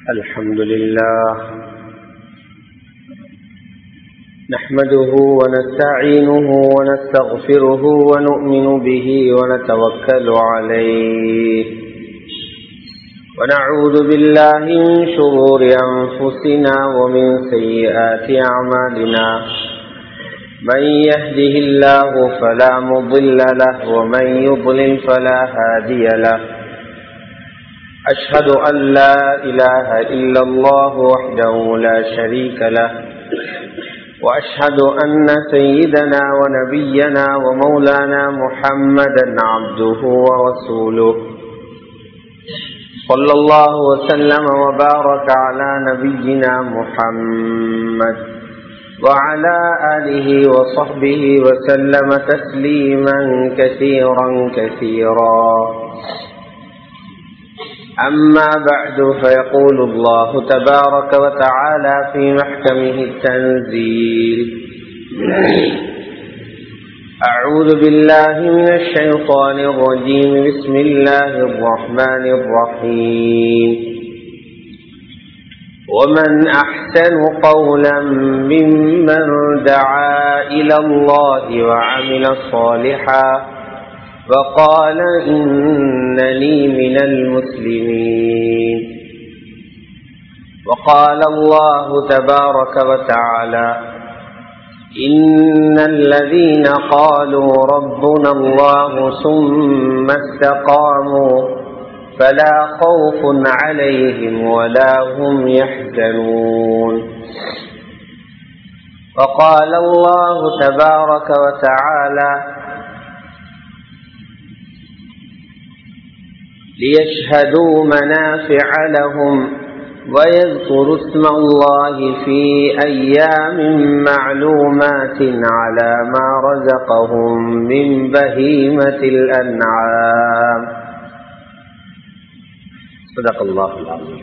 الحمد لله نحمده ونستعينه ونستغفره ونؤمن به ونتوكل عليه ونعوذ بالله من شرور أنفسنا ومن سيئات أعمالنا من يهده الله فلا مضل له ومن يضلل فلا هادي له أشهد أن لا إله إلا الله وحده لا شريك له وأشهد أن سيدنا ونبينا ومولانا محمدا عبده ورسوله صلى الله وسلم وبارك على نبينا محمد وعلى آله وصحبه وسلم تسليما كثيرا كثيرا أما بعد فيقول الله تبارك وتعالى في محكمه التنزيل أعوذ بالله من الشيطان الرجيم بسم الله الرحمن الرحيم ومن أحسن قولا ممن دعا إلى الله وعمل صالحا وقال إنني من المسلمين وقال الله تبارك وتعالى إن الذين قالوا ربنا الله ثم استقاموا فلا خوف عليهم ولا هم يحزنون وقال الله تبارك وتعالى ليشهدوا منافع لهم ويذكروا اسم الله في أيام معلومات على ما رزقهم من بهيمة الأنعام صدق الله العظيم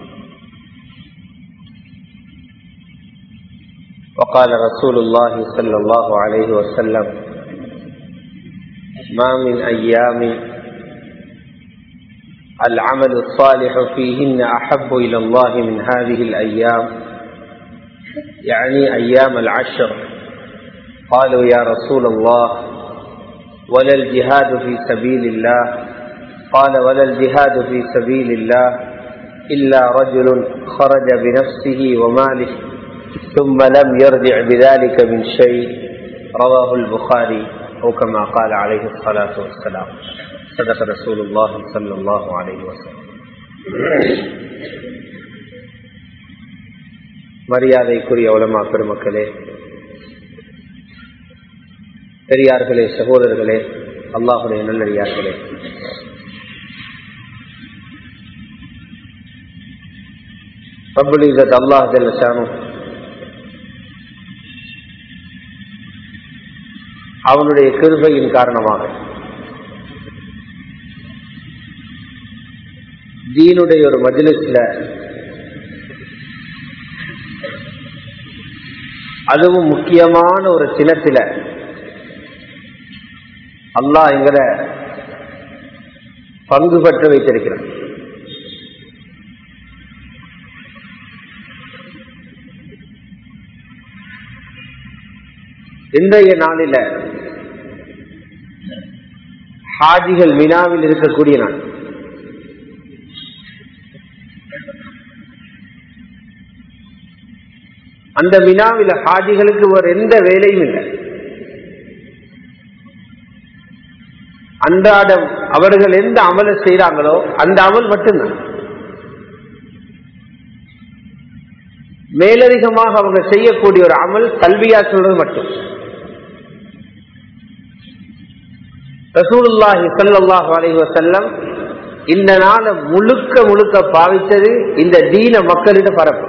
وقال رسول الله صلى الله عليه وسلم ما من أيام العمل الصالح فيهن أحب إلى الله من هذه الأيام يعني أيام العشر قالوا يا رسول الله ولا الجهاد في سبيل الله قال ولا الجهاد في سبيل الله إلا رجل خرج بنفسه وماله ثم لم يرجع بذلك من شيء رواه البخاري أو كما قال عليه الصلاة والسلام صدق رسول الله صلى الله عليه وسلم மரியாதைக்குரிய உலமா பெருமக்களே பெரியார்களே சகோதரர்களே அல்லாஹுடைய நல்லடியார்களே ரபுல் இசத் அல்லாஹ் ஜல்லஷானு அவனுடைய கிருபையின் காரணமாக தீனுடைய ஒரு மஜிலிஸ்ல அதுவும் முக்கியமான ஒரு சினத்தில அல்லாஹ் எங்களை பங்கு பெற்று வைத்திருக்கிறான் இன்றைய நாளில ஹாஜிகள் மினாவில் இருக்கக்கூடிய நாள் அந்த வினாவில ஹாஜிகளுக்கு ஒரு எந்த வேலையும் இல்லை அன்றாடம் அவர்கள் எந்த அமலை செய்யறாங்களோ அந்த அமல் மட்டும்தான் மேலதிகமாக அவங்க செய்யக்கூடிய ஒரு அமல் கல்வியா சொல்றது மட்டும் ரசூலுல்லாஹி சல்லாஹு அலைஹி வசல்லம் இந்த நாளை முழுக்க முழுக்க பாவித்தது இந்த தீன மக்களிடம் பரப்பு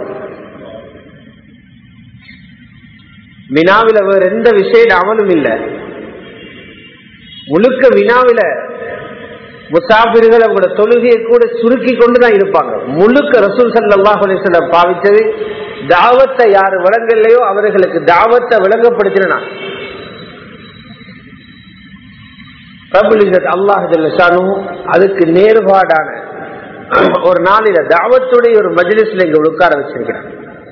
வினாவில வேற எந்த விஷய அமலும் இல்லை முழுக்க வினாவில முசாபிர்கள் அவங்களோட தொழுகையை கூட சுருக்கி கொண்டுதான் இருப்பாங்க முழுக்க ரசூல் சல்லாஹ் அலிஸ்லம் பாவித்தது தாவத்தை யாரு விளங்கலையோ அவர்களுக்கு தாவத்தை விளங்கப்படுத்தினா ரபுல் இசத் அல்லாஹ் ஜல்லஷானு அதுக்கு நேர்பாடான ஒரு நாளில தாவத்துடைய ஒரு மஜிலிஸ்ல இங்க உட்கார வச்சிருக்கிறான்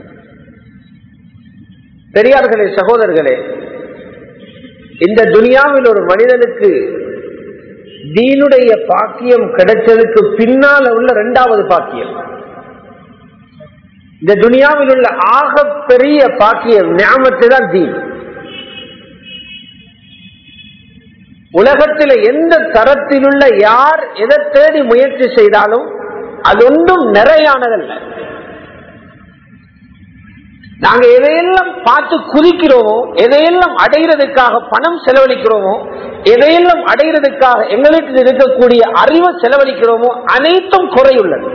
பெரியார்களே சகோதரர்களே இந்த துனியாவில் ஒரு மனிதனுக்கு தீனுடைய பாக்கியம் கிடைச்சதுக்கு பின்னால உள்ள இரண்டாவது பாக்கியம் இந்த துனியாவில் உள்ள ஆக பெரிய பாக்கியம் ஞாபகத்தை தான் தீன் உலகத்தில் எந்த தரத்தில் உள்ள யார் எதை தேடி முயற்சி செய்தாலும் அது ஒன்றும் நிறையானதல்ல நாங்க எதையெல்லாம் பார்த்து குதிக்கிறோமோ எதையெல்லாம் அடைகிறதுக்காக பணம் செலவழிக்கிறோமோ எதையெல்லாம் அடைகிறதுக்காக எங்களுக்கு இருக்கக்கூடிய அறிவை செலவழிக்கிறோமோ அனைத்தும் குறையுள்ளது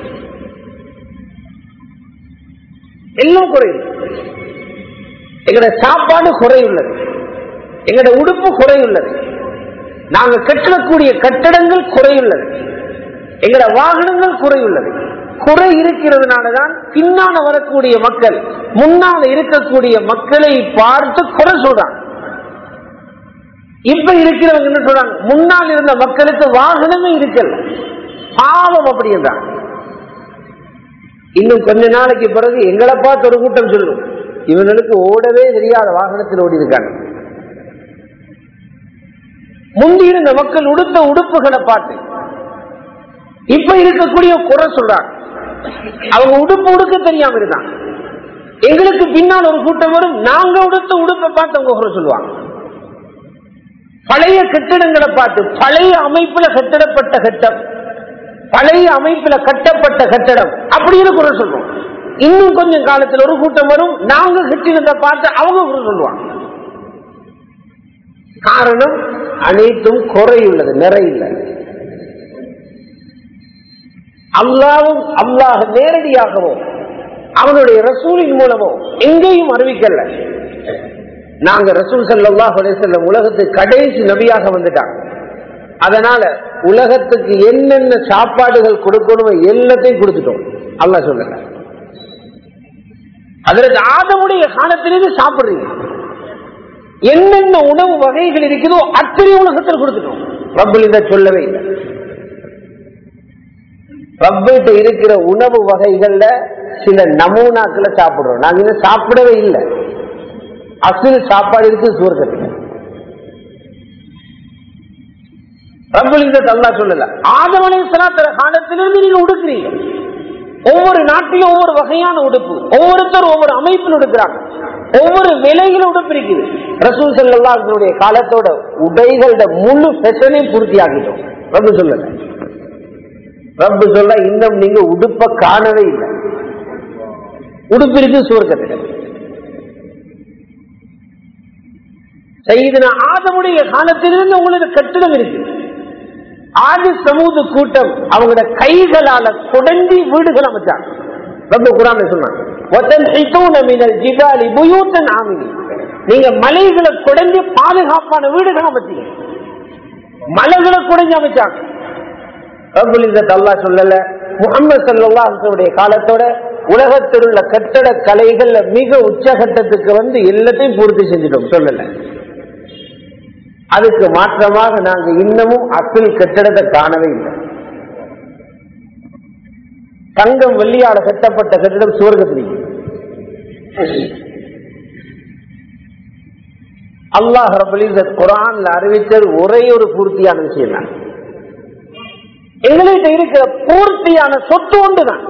எல்லாம் குறையுள்ளது எங்களோட சாப்பாடு குறையுள்ளது எங்களோட உடுப்பு குறையுள்ளது நாங்க கட்டக்கூடிய கட்டடங்கள் குறையுள்ளது எங்களோட வாகனங்கள் குறையுள்ளது குறை இருக்கிறதுனாலதான் பின்னால வரக்கூடிய மக்கள் முன்னால இருக்கக்கூடிய மக்களை பார்த்து குறை சொல்றாங்க இப்ப இருக்கிறவங்க என்ன சொல்றாங்க முன்னால் இருந்த மக்களுக்கு வாகனமே இருக்கல பாவம் அப்படி என்றாங்க இன்னும் கொஞ்ச நாளைக்கு பிறகு எங்களை பார்த்து ஒரு கூட்டம் சொல்லும் இவங்களுக்கு ஓடவே தெரியாத வாகனத்தில் ஓடி இருக்காங்க முந்தி இருந்த மக்கள் உடுத்த உடுப்புகளை பார்த்து இப்ப இருக்கக்கூடிய குறை சொல்றாங்க அவங்க உடுப்பு உடுக்க தெரியாம இருந்தாங்க எங்களுக்கு பின்னால் ஒரு கூட்டம் வரும் நாங்க உடுத்த உடுப்பை பார்த்து அவங்க குறை சொல்லுவாங்க பழைய கட்டிடங்களை பார்த்து பழைய அமைப்புல கட்டிடப்பட்ட கட்டம் பழைய அமைப்புல கட்டப்பட்ட கட்டடம் அப்படின்னு குறை சொல்றோம் இன்னும் கொஞ்சம் காலத்தில் ஒரு கூட்டம் வரும் நாங்க கட்டிடத்தை பார்த்து அவங்க குறை சொல்லுவாங்க காரணம் அனைத்தும் குறையுள்ளது நிறையில்லை அல்லாவும் அல்லாஹ் நேரடியாகவோ அவனுடைய ரசூலின் மூலமோ எங்கேயும் அறிவிக்கல நாங்க ரசூல் சல்லாஹ் செல்லம் உலகத்துக்கு கடைசி நபியாக வந்துட்டாங்க அதனால உலகத்துக்கு என்னென்ன சாப்பாடுகள் கொடுக்கணுமோ எல்லாத்தையும் கொடுத்துட்டோம் அல்லா சொல்லுங்க அதற்கு ஆதமுடைய காலத்திலிருந்து சாப்பிடுறீங்க என்னென்ன உணவு வகைகள் இருக்குதோ அத்தனை உலகத்தில் கொடுத்துட்டோம் ரப்பல் இதை சொல்லவே இல்லை ரப்பிட்ட இருக்கிற உணவு வகைகள்ல சில நமூனாக்களை சாப்பிடுறோம் நாங்க இன்னும் சாப்பிடவே இல்லை அசில் சாப்பாடு இருக்கு சுவர்க்கத்தில் ரப்பல் இதை அல்லா சொல்லல ஆதவனை சலாத்திர காலத்திலிருந்து நீங்க உடுக்கிறீங்க ஒவ்வொரு நாட்டிலும் ஒவ்வொரு வகையான உடுப்பு ஒவ்வொருத்தரும் ஒவ்வொரு அமைப்பில் உடுக்கிறாங்க ஒவ்வொரு விலையில உடுப்பு இருக்குது ரசூல் செல்லாருடைய காலத்தோட உடைகளோட முழு ஃபெஷனையும் பூர்த்தி ஆகிட்டோம் ரப்பு சொல்லல ரப்பு சொல்ல இன்னும் நீங்க உடுப்ப காணவே இல்லை உடுப்பு இருக்கு சுவர்க்கத்தில் செய்தன ஆதமுடைய காலத்திலிருந்து உங்களுக்கு கட்டிடம் இருக்கு ஆதி சமூக கூட்டம் அவங்களோட கைகளால குடஞ்சி வீடுகள் அமைச்சாங்க ரொம்ப குரான் சொன்னாங்க நீங்க மலைகளை குடஞ்சி பாதுகாப்பான வீடுகள் அமைச்சீங்க மலைகளை குடஞ்சி அமைச்சாங்க அல்லா சொல்லல முகமது சல்லாஹுடைய காலத்தோட உலகத்தில் உள்ள கட்டட கலைகள்ல மிக உச்சகட்டத்துக்கு வந்து எல்லாத்தையும் பூர்த்தி செஞ்சிட்டோம் சொல்லல அதுக்கு மாற்றமாக நாங்க இன்னமும் அப்பில் கட்டடத்தை காணவே இல்லை தங்கம் வெள்ளியால கட்டப்பட்ட கட்டிடம் சுவர்க்கத்தில் அல்லாஹ் ரபலீச குரான்ல அறிவித்தது ஒரே ஒரு பூர்த்தியான விஷயம் தான் எங்கள்கிட்ட இருக்கிற பூர்த்தியான சொத்து ஒன்றுதான்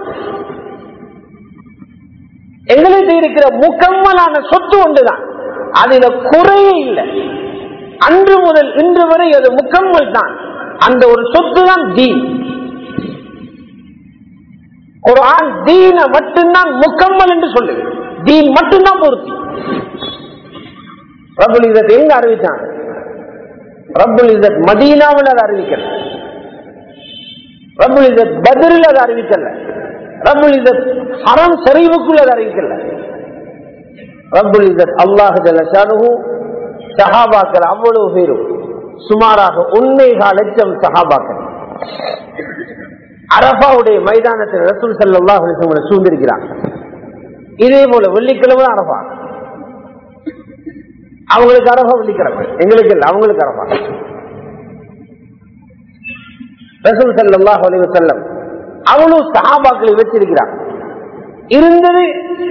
எங்கள்கிட்ட இருக்கிற முக்கம்மலான சொத்து ஒன்றுதான் அதுல குறையே இல்லை அன்று முதல் இன்று வரை அது முக்கம்மல் தான் அந்த ஒரு சொத்து தான் தீன் குரான் தீன மட்டும்தான் முக்கம்மல் என்று சொல்லுது தீன் மட்டும்தான் பூர்த்தி ரபுல் இசத் எங்க அறிவிச்சாங்க ரபுல் இசத் மதீனாவில் அதை அறிவிக்கல ரபுல் இசத் பதிரில் அதை அறிவிக்கல ரபுல் இசத் ஹரம் சரிவுக்குள் அதை அறிவிக்கல ரபுல் இசத் அல்லாஹு ஜல்லஷானு சஹாபாக்கள் அவ்வளவு பேரும் சுமாராக உண்மைகா லட்சம் சஹாபாக்கள் அரபாவுடைய மைதானத்தில் ரசூல் சல்லா சூழ்ந்திருக்கிறாங்க இதே போல வெள்ளிக்கிழமை அரபா அவங்களுக்கு அரபா வெள்ளிக்கிழமை எங்களுக்கு இல்லை அவங்களுக்கு அரபா ரசூல் சல்லாஹ் அலைவு செல்லம் அவ்வளவு சஹாபாக்களை வச்சிருக்கிறார் இருந்தது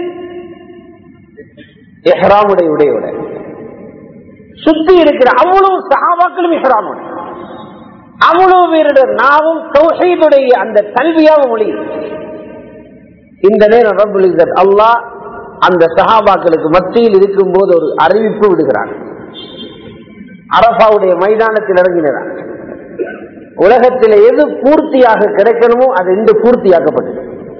எஹ்ராமுடைய உடையோட சுத்தி இருக்கிற அவ்வளவு சஹாபாக்களும் எஹ்ராமுடைய அவ்வளவு பேருடைய நாவும் தௌஹீதுடைய அந்த கல்வியாவும் மொழி இந்த நேரம் ரபுல் இஸ்ஸத் அல்லாஹ் அந்த சஹாபாக்களுக்கு மத்தியில் இருக்கும் போது ஒரு அறிவிப்பு விடுகிறான் அரபாவுடைய மைதானத்தில் இறங்கினார் உலகத்தில் எது பூர்த்தியாக கிடைக்கணுமோ அது இன்று பூர்த்தியாக்கப்பட்டது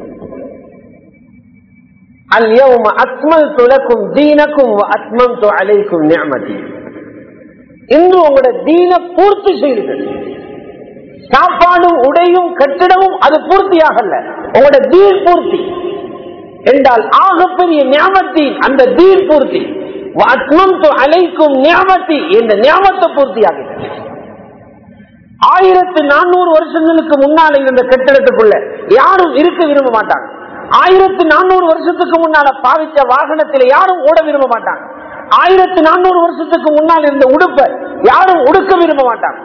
اليوم أكملت لكم دينكم وأتممت عليكم نعمتي இன்று உங்களோட தீன பூர்த்தி செய்தது சாப்பாடும் உடையும் கட்டிடமும் அது பூர்த்தியாகல உங்களோட தீன் பூர்த்தி என்றால் ஆகப்பெரிய ஞாபகத்தின் அந்த தீன் பூர்த்தி அலைக்கும் ஞாபகத்தி இந்த ஞாபகத்தை பூர்த்தியாகுது ஆயிரத்தி நானூறு வருஷங்களுக்கு முன்னால இருந்த கட்டிடத்துக்குள்ள யாரும் இருக்க விரும்ப மாட்டாங்க ஆயிரத்தி நானூறு வருஷத்துக்கு முன்னால பாவிச்ச வாகனத்தில் யாரும் ஓட விரும்ப மாட்டாங்க ஆயிரத்தி நானூறு வருஷத்துக்கு முன்னால் இருந்த உடுப்ப யாரும் உடுக்க விரும்ப மாட்டாங்க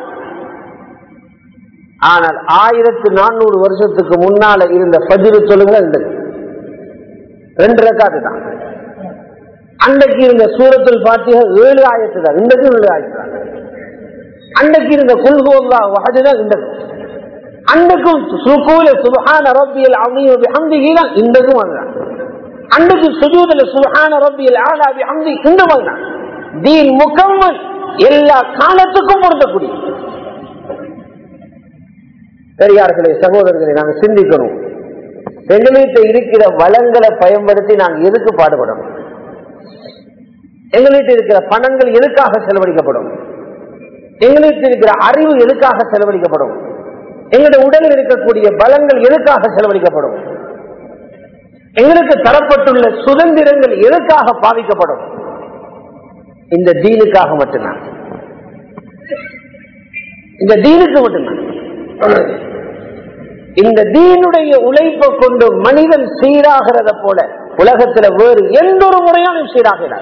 ஆனால் ஆயிரத்தி நானூறு வருஷத்துக்கு முன்னால இருந்த பஜிரு சொல்லுங்க இருந்தது ரெண்டு ரக்காத்து தான் அன்றைக்கு இருந்த சூரத்தில் பாத்தியா ஏழு ஆயிரத்து தான் இன்றைக்கும் ஏழு ஆயிரத்து தான் அன்றைக்கு இருந்த குல்கோல்லா வகதுதான் இன்றைக்கும் அன்றைக்கும் சுகூல சுபஹான ரப்பியல் அவனியும் பிஹம்திஹி தான் இன்றைக்கும் அதுதான் அன்றைக்கு சுஜூதல சுபஹான ரப்பியல் ஆலா பிஹம்தி இந்த தான் தீன் முக்கம்மல் எல்லா காலத்துக்கும் பொருந்தக்கூடிய பெரியார்களே சகோதரர்களை நாங்கள் சிந்திக்கணும் எங்கள்கிட்ட இருக்கிற வளங்களை பயன்படுத்தி நாங்கள் எதுக்கு பாடுபடணும் எங்கள்கிட்ட இருக்கிற பணங்கள் எதுக்காக செலவழிக்கப்படும் எங்களுக்கு இருக்கிற அறிவு எதுக்காக செலவழிக்கப்படும் எங்களுடைய உடலில் இருக்கக்கூடிய பலங்கள் எதுக்காக செலவழிக்கப்படும் எங்களுக்கு தரப்பட்டுள்ள சுதந்திரங்கள் எதுக்காக பாதிக்கப்படும் இந்த தீனுக்காக மட்டும்தான் இந்த தீனுக்கு மட்டும்தான் இந்த தீனுடைய உழைப்பை கொண்டு மனிதன் சீராகிறத போல உலகத்துல வேறு எந்த ஒரு முறையாலும் சீராகிறார்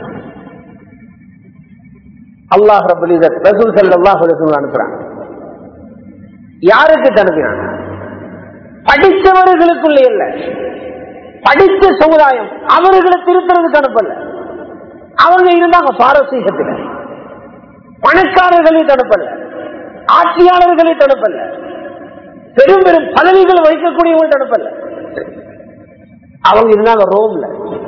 அல்லாஹ் ரபுல் ரசூல் சல்லாஹ் அனுப்புறாங்க யாருக்கு அனுப்பினாங்க படித்தவர்களுக்குள்ள இல்ல படித்த சமுதாயம் அவர்களை திருத்துறதுக்கு அனுப்பல அவங்க இருந்தாங்க பாரசீகத்தில் பணக்காரர்களை தடுப்பல்ல ஆட்சியாளர்களை தடுப்பல்ல பெரும் பெரும் பதவிகள் வைக்கக்கூடியவங்க தடுப்பல்ல அவங்க இருந்தாங்க ரோம்ல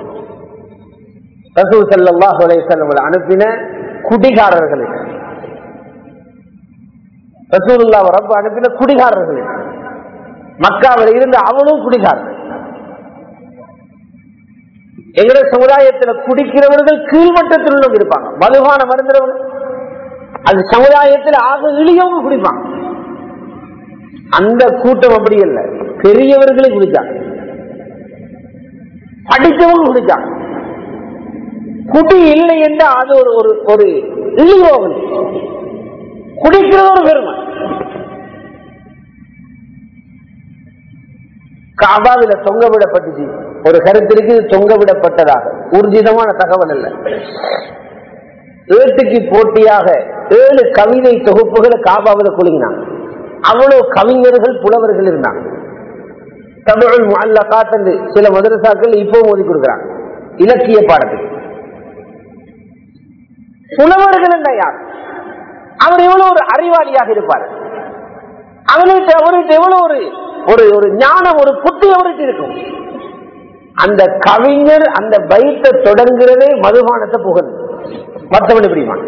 ரசூல் சல்லாஹ் அலையம் அனுப்பின குடிகாரர்களுக்கு ரசூலுல்லா ரப்ப அனுப்பின குடிகாரர்களுக்கு மக்காவில் இருந்த அவளும் குடிகாரர்கள் எங்களுடைய சமுதாயத்தில் குடிக்கிறவர்கள் கீழ்மட்டத்தில் உள்ளவங்க இருப்பாங்க மதுபான மருந்துறவங்க அது சமுதாயத்தில் ஆக இழியவங்க குடிப்பாங்க அந்த கூட்டம் அப்படி இல்லை பெரியவர்களே குடிச்சாங்க படித்தவங்க குடிச்சாங்க குடி இல்லை என்றால் அது ஒரு ஒரு ஒரு இழிவோகல் குடிக்கிறது ஒரு பெருமை காபாவில தொங்க விடப்பட்டுச்சு ஒரு கருத்திற்கு தொங்க விடப்பட்டதாக ஊர்ஜிதமான தகவல் அல்ல ஏட்டுக்கு போட்டியாக ஏழு கவிதை தொகுப்புகளை காபாவில் குலுங்கினாங்க அவ்வளவு கவிஞர்கள் புலவர்கள் இருந்தாங்க தமிழ் அல்ல காத்தந்து சில மதரசாக்கள் இப்பவும் ஓதி கொடுக்கிறாங்க இலக்கிய பாடத்துக்கு புலவர்கள் என்ன யார் அவர் எவ்வளவு ஒரு அறிவாளியாக இருப்பார் அவர்கிட்ட அவர்கிட்ட எவ்வளவு ஒரு ஒரு ஒரு ஞானம் ஒரு புத்தி அவர்கிட்ட இருக்கும் அந்த கவிஞர் அந்த பைத்தை தொடங்குறதே மதுபானத்தை புகழ் மற்றவன் எப்படிமான்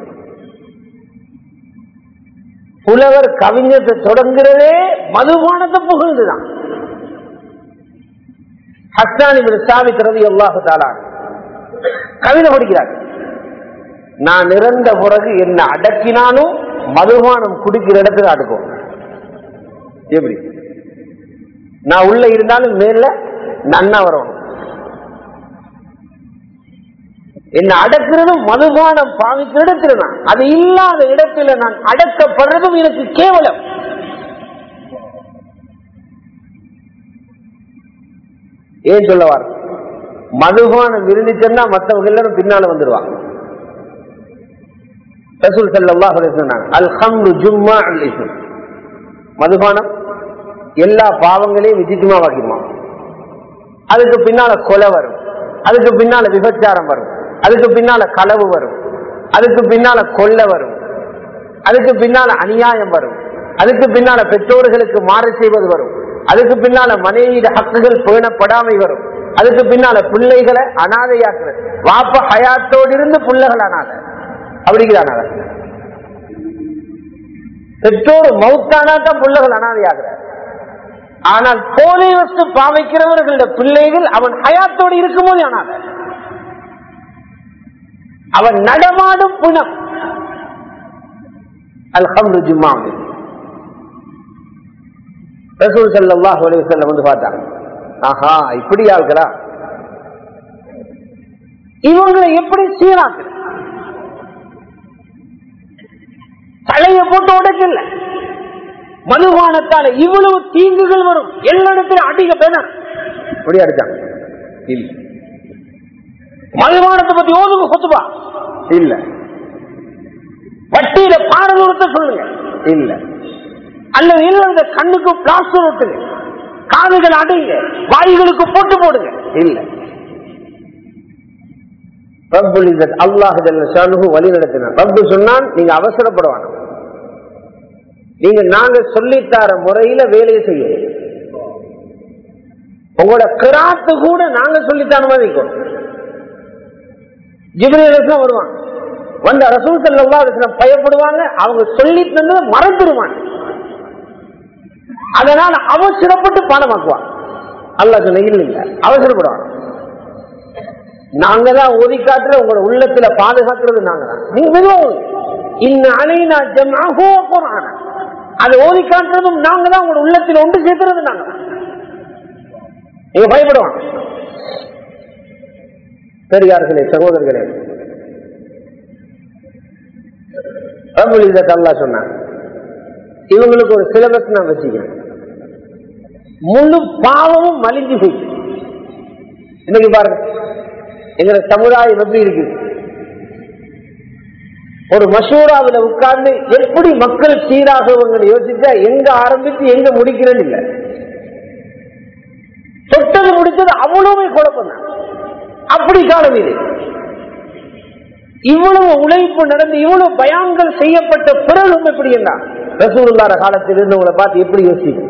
புலவர் கவிஞத்தை தொடங்குறதே மதுபானத்தை புகழ்ந்துதான் ஹஸ்தானி சாவிக்கிறது எல்லாஹு தாலா கவிதை படிக்கிறார் நான் இறந்த பிறகு என்ன அடக்கினாலும் மதுபானம் குடிக்கிற இடத்துல அடுக்கும் எப்படி நான் உள்ள இருந்தாலும் மேல நன்னா வரணும் என்ன அடக்கிறதும் மதுபானம் பாவிக்கிற இடத்துல நான் அது இல்லாத இடத்துல நான் அடக்கப்படுறதும் எனக்கு கேவலம் ஏன் சொல்லவார் மதுபானம் இருந்துச்சுன்னா மற்றவங்க எல்லாரும் பின்னால வந்துருவாங்க ரசூல் சல்லா சொன்னாங்க அல் ஹம்ரு ஜும்மா மதுபானம் எல்லா பாவங்களையும் விசித்திரமாக்கிடுவான் அதுக்கு பின்னால கொலை வரும் அதுக்கு பின்னால விபச்சாரம் வரும் அதுக்கு பின்னால களவு வரும் அதுக்கு பின்னால கொள்ள வரும் அதுக்கு பின்னால அநியாயம் வரும் அதுக்கு பின்னால பெற்றோர்களுக்கு மாறு செய்வது வரும் அதுக்கு பின்னால மனைவியிட ஹக்குகள் பேணப்படாமை வரும் அதுக்கு பின்னால பிள்ளைகளை அனாதையாக்குறது வாப்ப ஹயாத்தோடு இருந்து பிள்ளைகள் அனாதை அப்படிங்கிறான் பெற்றோர் மௌத்தானா தான் பிள்ளைகள் அனாதையாகிறார் ஆனால் போதை வஸ்து பாவிக்கிறவர்களுடைய பிள்ளைகள் அவன் ஹயாத்தோடு இருக்கும்போது அனாதை அவன் நடமாடும் புனம் அல்ஹம்ரு ஜும்மாவில் ரசூல் ஸல்லல்லாஹு அலைஹி வஸல்லம் வந்து பார்த்தாங்க ஆஹா இப்படி ஆள்களா இவங்களை எப்படி சீராக்கு தலைய போட்டு உடைக்கல மதுபானத்தால இவ்வளவு தீங்குகள் வரும் எல்லா இடத்திலும் அடிக்க பேனர் இப்படி அடிச்சாங்க இல்ல மதுபானத்தை பத்தி ஓதுங்க சொத்துப்பா இல்ல வட்டியில பாரதூரத்தை சொல்லுங்க இல்ல அல்லது இல்ல இந்த கண்ணுக்கு பிளாஸ்டர் ஒட்டுங்க காதுகள் அடைங்க வாய்களுக்கு போட்டு போடுங்க இல்ல ரப்புல் இஸ்ஸத் அல்லாஹ் ஜல்ல ஷானுஹு வழி நடத்தினார் ரப்பு சொன்னான் நீங்க அவசரப்படுவாங்க நீங்க நாங்க சொல்லித்தார முறையில வேலையை செய்யும் உங்களோட கிராத்து கூட நாங்க சொல்லித்தார மாதிரி இருக்கும் ஜிபிரியம் வருவாங்க வந்த ரசூல் சல்லா பயப்படுவாங்க அவங்க சொல்லி தந்ததை மறந்துடுவாங்க அதனால அவசரப்பட்டு பாடமாக்குவாங்க அல்ல சொன்ன இல்ல அவசரப்படுவாங்க நாங்க தான் ஓதி காட்டுற உங்களோட உள்ளத்துல பாதுகாக்கிறது நாங்க தான் நீங்க மெதுவாக இன்ன அலைனா ஜம்ஆஹு குர்ஆன அதை ஓதி காட்டுறதும் நாங்க தான் உங்களோட உள்ளத்தில் ஒன்று சேர்க்கிறது நாங்க தான் நீங்க பயப்படுவாங்க பெரியார்களே சகோதரர்களே ரபுல் இzzat அல்லாஹ் சொன்னாங்க இவங்களுக்கு ஒரு சிலபஸ் நான் வச்சுக்கிறேன் முழு பாவமும் மலிஞ்சு போயிட்டு இன்னைக்கு பாருங்க எங்க சமுதாயம் எப்படி இருக்குது ஒரு மசூராவில் உட்கார்ந்து எப்படி மக்கள் சீராகுவங்க யோசிச்சா எங்க ஆரம்பிச்சு எங்க முடிக்கிறேன்னு இல்ல தொட்டது முடிச்சது அவ்வளவுமே குழப்பம் தான் அப்படி காலம் இது இவ்வளவு உழைப்பு நடந்து இவ்வளவு பயான்கள் செய்யப்பட்ட பிறகும் எப்படி என்ன ரசூலுல்லார காலத்தில் இருந்தவங்களை பார்த்து எப்படி யோசிக்கும்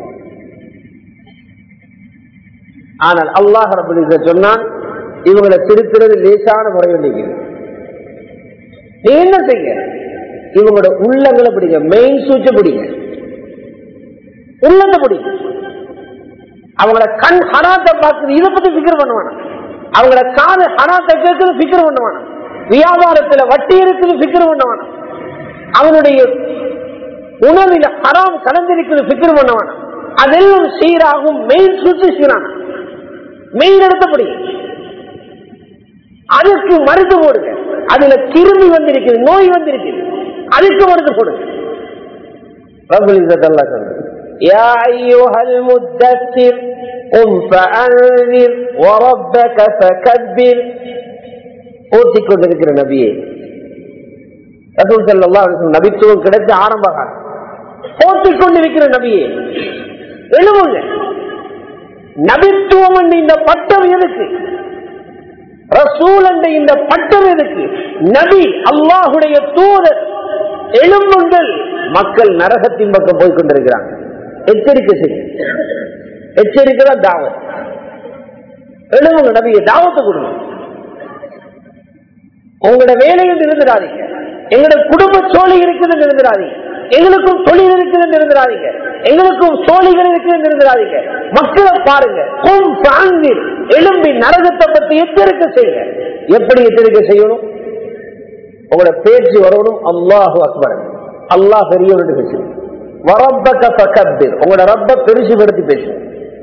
ஆனால் அல்லாஹ் ரபுல் சொன்னான் இவங்களை திருத்துறது லேசான முறை வேண்டியது நீ என்ன செய்ய இவங்களோட உள்ளங்களை பிடிங்க மெயின் சூச்ச பிடிங்க உள்ளத்தை பிடிங்க அவங்கள கண் ஹராத்தை பார்க்குது இதை பத்தி பிக்கர் பண்ணுவானா அவங்கள காது ஹராத்தை கேட்குறது பிக்கர் பண்ணுவானா வியாபாரத்துல வட்டி இருக்குது பிக்கர் பண்ணுவானா அவனுடைய உணவில ஹராம் கலந்திருக்கிறது பிக்கர் பண்ணுவானா அதெல்லாம் சீராகும் மெயின் சுற்றி சீரான மெயின் எடுத்தபடி அதுக்கு மருந்து போடுங்க அதுல கிருமி வந்திருக்குது நோய் வந்திருக்குது அதுக்கு மருந்து போடுங்க ரபுல் இஸ்ஸத் அல்லாஹ் சொல்றார் يا أيها المدثر قم فأنذر وربك فكبر ஓட்டிக் கொண்டிருக்கிற நபியே ரசூல் ஸல்லல்லாஹு அலைஹி வஸல்லம் நபித்துவம் கிடைச்ச ஆரம்ப காலம் ஓட்டிக் கொண்டிருக்கிற நபியே எழுவுங்க நபித்துவம் என்ற இந்த பட்டம் எதுக்கு ரசூல் என்ற இந்த பட்டம் எதுக்கு நபி அல்லாஹுடைய தூதர் எழும்புங்கள் மக்கள் நரகத்தின் பக்கம் போய் கொண்டிருக்கிறாங்க எச்சரிக்கை செய்யும் எச்சரிக்கை தான் தாவத் எழுவுங்க நபியை தாவத்தை கொடுங்க உங்களோட வேலையில் இருந்துடாதீங்க எங்களோட குடும்ப சோழி இருக்குதுன்னு இருந்துடாதீங்க எங்களுக்கும் தொழில் இருக்குதுன்னு இருந்துடாதீங்க எங்களுக்கும் சோழிகள் இருக்குதுன்னு இருந்துடாதீங்க மக்களை பாருங்க கும் சாங்கி எலும்பி நரகத்தை பத்தி எச்சரிக்கை செய்யுங்க எப்படி எச்சரிக்கை செய்யணும் உங்களோட பேச்சு வரணும் அல்லாஹு அக்பர் அல்லாஹ் பெரியவர்கிட்ட பேசணும் வரப்பக்க பக்கத்தில் உங்களோட ரப்ப பெருசுபடுத்தி பேசணும்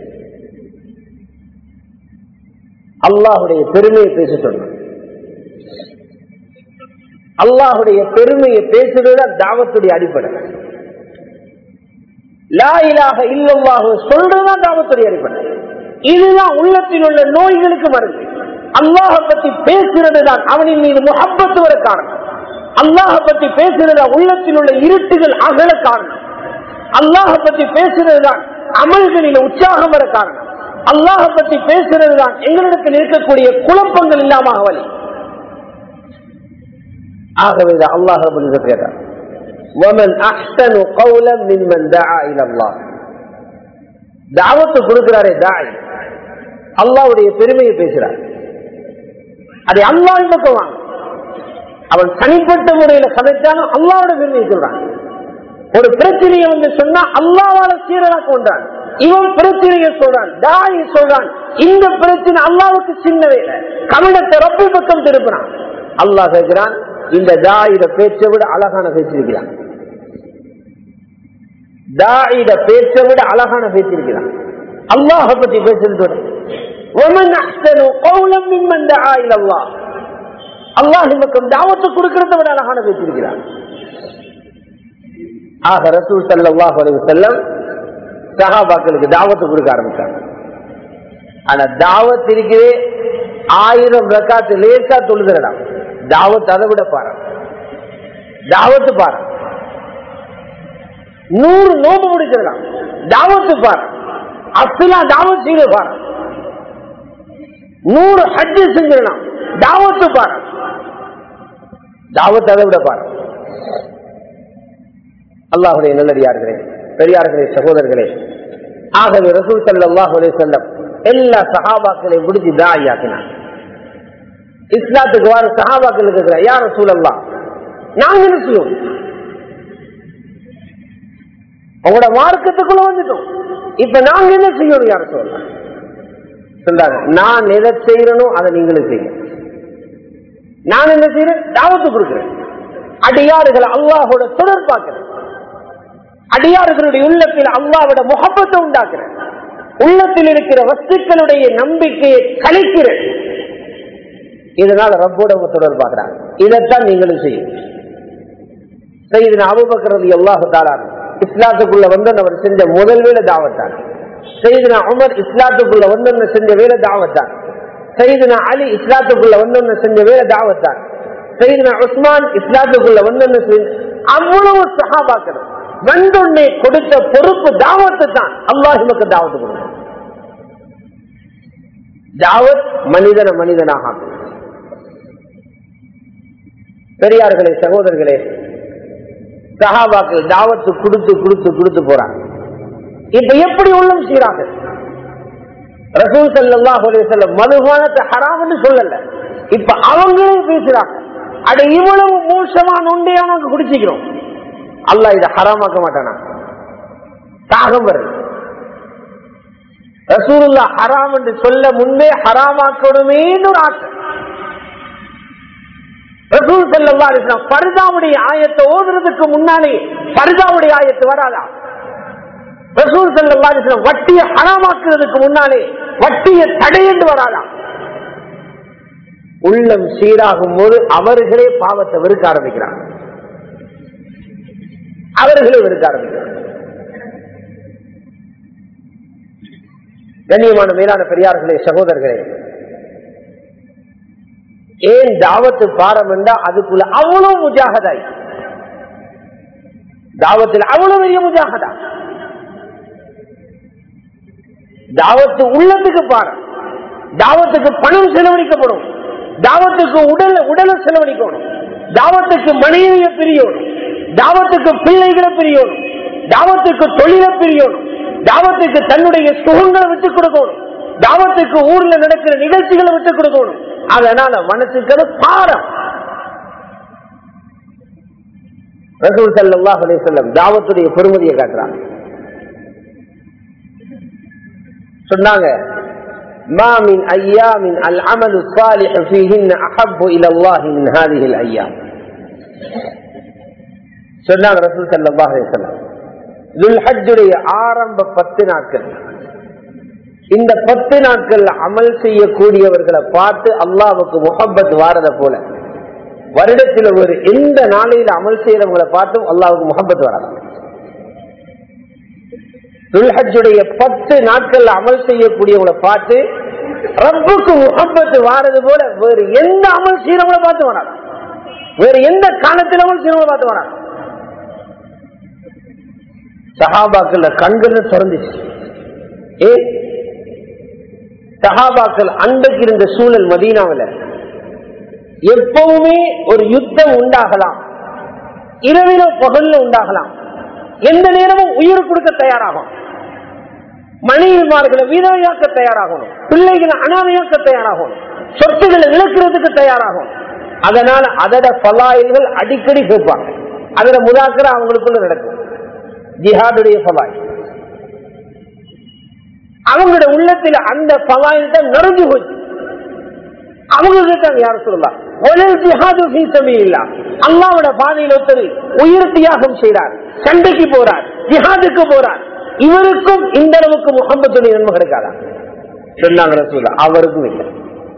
அல்லாஹுடைய பெருமையை பேச சொன்ன அல்லாஹுடைய பெருமையை பேசுறது தாவத்துடைய அடிப்படை லா இலாக இல்லல்லாஹு சொல்றதுதான் தாவத்துடைய அடிப்படை இதுதான் உள்ளத்தில் உள்ள நோய்களுக்கு மருந்து அல்லாஹ பத்தி பேசுறது தான் அவனின் மீது முகப்பத்து வர காரணம் அல்லாஹ பத்தி பேசுறது உள்ளத்தில் உள்ள இருட்டுகள் அகல காரணம் அல்லாஹ பத்தி பேசுறது தான் அமல்களில் உற்சாகம் வர காரணம் அல்லாஹ பத்தி பேசுறது தான் எங்களிடத்தில் இருக்கக்கூடிய குழப்பங்கள் இல்லாம வழி ஆகவே அல்லாஹ் கேட்டார் ومن احسن قولا ممن دعا الى الله தாவத்து கொடுக்கிறாரே தாய் அல்லாவுடைய பெருமையை பேசுறார் அதை அல்லாஹ் பக்கம் வாங்க அவன் தனிப்பட்ட முறையில சமைச்சாலும் அல்லாவோட பெருமையை சொல்றான் ஒரு பிரச்சனையை வந்து சொன்னா அல்லாவால சீரனாக்க கொண்டான் இவன் பிரச்சனையை சொல்றான் தாய் சொல்றான் இந்த பிரச்சனை அல்லாவுக்கு சின்ன வேலை கவனத்தை ரப்பு பக்கம் திருப்பினான் அல்லாஹ் கேட்கிறான் இந்த தாயிட பேச்சை விட அழகான பேச்சிருக்கிறான் தாயிட பேச்சை விட அழகான பேச்சிருக்கிறான் அல்லாஹ பத்தி பேசுறது அல்லாஹ் பக்கம் தாவத்தை கொடுக்கறத விட அழகான பேச்சிருக்கிறான் ஆக ரசூல் சல்லாஹ் அலி செல்லம் சகாபாக்களுக்கு தாவத்து கொடுக்க ஆரம்பிச்சாங்க ஆனா தாவத் இருக்கிறே ஆயிரம் ரக்காத்து லேசா தொழுகிறடா தாவத் அதை விட பாரு தாவத்து பாரு நூறு நோம்பு முடிச்சிடலாம் தாவத்து பாரு அப்துல்லா தாவத் செய்த பாரு நூறு ஹஜ்ஜு செஞ்சிடலாம் தாவத்து பாரு தாவத் அதை விட பாரு அல்லாஹுடைய நல்லடியார்களே பெரியார்களே சகோதரர்களே ஆகவே ரசூல் சல்லாஹ் செல்லம் எல்லா சகாபாக்களையும் பிடிச்சி தாயாக்கினார் இஸ்லாத்துக்கு வர சகாபாக்கள் இருக்கிற யார சூழல்லாம் நாங்க என்ன செய்வோம் உங்களோட மார்க்கத்துக்குள்ள வந்துட்டோம் இப்ப நாங்க என்ன செய்யணும் யார சொல்லலாம் சொல்றாங்க நான் எதை செய்யறனோ அதை நீங்களும் செய்யுங்க நான் என்ன செய்யறேன் தாவத்து கொடுக்கிறேன் அடியாறுகளை அல்லாஹோட தொடர்பாக்குறேன் அடியாறுகளுடைய உள்ளத்தில் அல்லாவோட முகப்பத்தை உண்டாக்குறேன் உள்ளத்தில் இருக்கிற வஸ்துக்களுடைய நம்பிக்கையை கழிக்கிறேன் இதனால ரப்போட தொடர்பாகிறாங்க இதைத்தான் நீங்களும் செய்யும் செய்து அபுபக்கிறது எல்லாஹு தாரான் இஸ்லாத்துக்குள்ள வந்து அவர் செஞ்ச முதல் வேலை தாவத்தான் செய்தினா உமர் இஸ்லாத்துக்குள்ள வந்து செஞ்ச வேலை தாவத்தான் செய்தினா அலி இஸ்லாத்துக்குள்ள வந்து செஞ்ச வேலை தாவத்தான் செய்தினா உஸ்மான் இஸ்லாத்துக்குள்ள வந்து அவ்வளவு சகாபாக்கள் வந்தொன்னே கொடுத்த பொறுப்பு தாவத்து தான் அல்லாஹிமக்கு தாவத்து கொடுக்கும் தாவத் மனிதன மனிதனாக பெரியார்களே சகோதரர்களே சகாபாக்கள் தாவத்து கொடுத்து கொடுத்து கொடுத்து போறாங்க இப்ப எப்படி உள்ளம் சீராக ரசூல் சல்லாஹ் செல்லம் மதுபானத்தை ஹராம்னு சொல்லல இப்ப அவங்களே பேசுறாங்க அட இவ்வளவு மோசமான உண்டையா நாங்க குடிச்சிக்கிறோம் அல்ல இதை ஹராமாக்க மாட்டானா தாகம் வருது ரசூலுல்லா ஹராம் என்று சொல்ல முன்பே ஹராமாக்கணுமே ஒரு ஆசை ரசூல் செல்லா பரிதாவுடைய ஆயத்தை ஓதுறதுக்கு முன்னாலே பரிதாவுடைய ஆயத்து வராதா ரசூல் செல்லா வட்டியை ஹராமாக்குறதுக்கு முன்னாலே வட்டியை தடையென்று வராதா உள்ளம் சீராகும் போது அவர்களே பாவத்தை வெறுக்க ஆரம்பிக்கிறாங்க அவர்களே வெறுக்க ஆரம்பிக்கிறார் கண்ணியமான மேலான பெரியார்களே சகோதரர்களே ஏன் தாவத்து பாரம் என்றா அதுக்குள்ள அவ்வளவு முஜாகதாய் தாவத்தில் அவ்வளவு பெரிய முஜாகதா தாவத்து உள்ளத்துக்கு பாரம் தாவத்துக்கு பணம் செலவழிக்கப்படும் தாவத்துக்கு உடல் உடலை செலவழிக்கணும் தாவத்துக்கு மனைவியை பிரியணும் தாவத்துக்கு பிள்ளைகளை பிரியணும் தாவத்துக்கு தொழிலை பிரியணும் தாவத்துக்கு தன்னுடைய சுகங்களை விட்டுக் கொடுக்கணும் தாவத்துக்கு ஊர்ல நடக்கிற நிகழ்ச்சிகளை விட்டுக் கொடுக்கணும் அதனால மனசுக்கு பாரம் ரசூல் சல்லாஹ் அலிசல்லம் தாவத்துடைய பெருமதியை காட்டுறாங்க சொன்னாங்க ما من أيام العمل الصالح فيهن أحب إلى الله من هذه الأيام சொன்னாங்க ரசூல் சல்லாஹ் அலிசல்லம் துல்ஹஜுடைய ஆரம்ப பத்து நாட்கள் இந்த பத்து நாட்கள் அமல் செய்யக்கூடியவர்களை பார்த்து அல்லாவுக்கு முகப்பத் வாரத போல வருடத்தில் ஒரு எந்த நாளையில அமல் செய்யறவங்களை பார்த்தும் அல்லாவுக்கு முகப்பத் வராது துல்ஹஜுடைய பத்து நாட்கள் அமல் செய்யக்கூடியவங்களை பார்த்து ரப்புக்கு முகப்பத்து வாரது போல வேறு எந்த அமல் செய்யறவங்களை பார்த்து வராது வேறு எந்த காலத்தில் அமல் செய்யறவங்களை பார்த்து வராது சஹாபாக்கள் கண்கள் திறந்துச்சு ஏ சஹாபாக்கள் அன்றைக்கு இருந்த சூழல் மதீனாவில் எப்பவுமே ஒரு யுத்தம் உண்டாகலாம் இரவில பகல்ல உண்டாகலாம் எந்த நேரமும் உயிர் கொடுக்க தயாராகும் மனைவிமார்களை வீரவையாக்க தயாராகணும் பிள்ளைகளை அனாதையாக்க தயாராகணும் சொத்துக்களை இழக்கிறதுக்கு தயாராகும் அதனால அதோட பலாயில்கள் அடிக்கடி கேட்பாங்க அதோட முதாக்கர அவங்களுக்குள்ள நடக்கும் ஜிஹாதுடைய பலாய் அவங்களோட உள்ளத்துல அந்த பலாயில் தான் நிறைஞ்சு போச்சு அவங்க கேட்டாங்க யார் சொல்லலாம் ஒலில் ஜிஹாது இல்லா அல்லாவோட பாதையில் ஒருத்தர் உயிர் தியாகம் செய்கிறார் சண்டைக்கு போறார் ஜிஹாதுக்கு போறார் இவருக்கும் இந்த அளவுக்கு முகம்பத்துடைய நன்மை கிடைக்காதா சொன்னாங்க ரசூலா அவருக்கும் இல்லை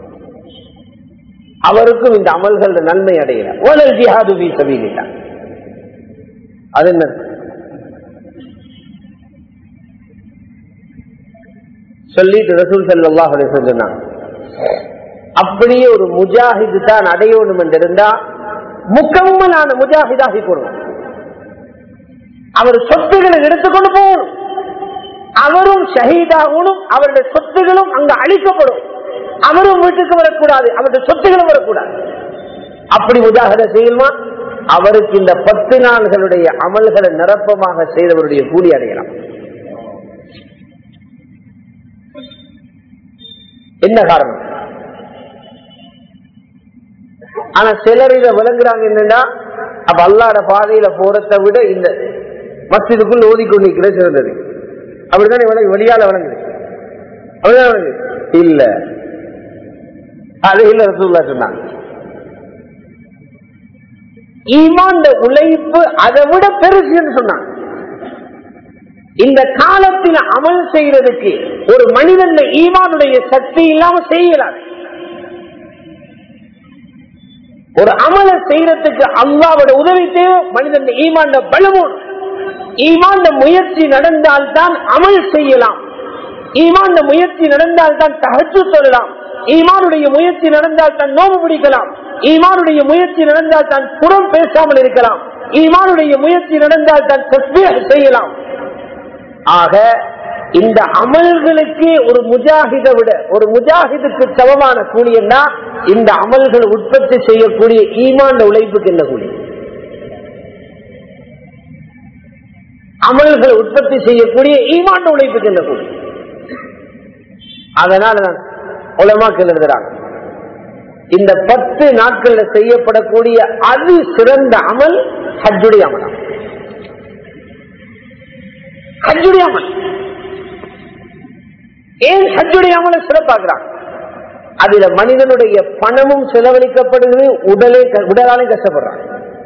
அவருக்கும் இந்த அமல்கள் நன்மை அடைகிற ஒலில் ஜிஹாது இல்லா அது என்ன சொல்லிட்டு ரசூல் சல்லாஹ் சொன்னாங்க அப்படியே ஒரு முஜாஹிது தான் அடையணும் என்று இருந்தா முக்கம்மலான முஜாஹிதாகி போடுவோம் அவர் சொத்துக்களை எடுத்துக்கொண்டு போகணும் அவரும் ஷஹீதாகணும் அவருடைய சொத்துகளும் அங்க அழிக்கப்படும் அவரும் வீட்டுக்கு வரக்கூடாது அவருடைய சொத்துகளும் வரக்கூடாது அப்படி முஜாஹித செய்யணுமா அவருக்கு இந்த பத்து நாள்களுடைய அமல்களை நிரப்பமாக செய்தவருடைய கூலி அடையலாம் என்ன காரணம் ஆனா சிலர் இதை விளங்குறாங்க என்னன்னா அப்ப அல்லாட பாதையில போறதை விட இந்த மசிதுக்குள் ஓதிக்கொண்டிருக்கிற சிறந்தது அப்படித்தானே விளங்கு வெளியால விளங்குது அப்படிதான் விளங்குது இல்ல அது இல்ல ரசூல்லா சொன்னாங்க ஈமான் உழைப்பு அதை விட பெருசுன்னு சொன்னாங்க இந்த காலத்தில் அமல் செய்யறதுக்கு ஒரு மனிதன் ஈமானுடைய சக்தி இல்லாம செய்யலாம் ஒரு அமல செய்யறதுக்கு அல்லாவோட உதவி தேவை மனிதன் ஈமாண்ட பலமும் ஈமாண்ட முயற்சி நடந்தால்தான் அமல் செய்யலாம் ஈமாண்ட முயற்சி நடந்தால்தான் தகச்சு சொல்லலாம் ஈமானுடைய முயற்சி நடந்தால் தான் நோவு பிடிக்கலாம் ஈமானுடைய முயற்சி நடந்தால் தான் புறம் பேசாமல் இருக்கலாம் ஈமானுடைய முயற்சி நடந்தால் தான் செய்யலாம் ஆக இந்த அமல்களுக்கு ஒரு முஜாஹிதை விட ஒரு முஜாஹிதுக்கு சமமான கூலி என்ன இந்த அமல்கள் உற்பத்தி செய்யக்கூடிய ஈமான் உழைப்புக்கு என்ன கூலி அமல்கள் உற்பத்தி செய்யக்கூடிய ஈமான் உழைப்புக்கு என்ன கூலி அதனால தான் உலமாக்கள் எழுதுறாங்க இந்த பத்து நாட்கள்ல செய்யப்படக்கூடிய அது சிறந்த அமல் ஹஜ்ஜுடைய அமலம் ஹஜ்ஜுடைய அமல் ஏன் ஹஜ்ஜுடைய அமலை சிறப்பாக்குறாங்க அதுல மனிதனுடைய பணமும் செலவழிக்கப்படுகிறது உடலே உடலாலே கஷ்டப்படுறாங்க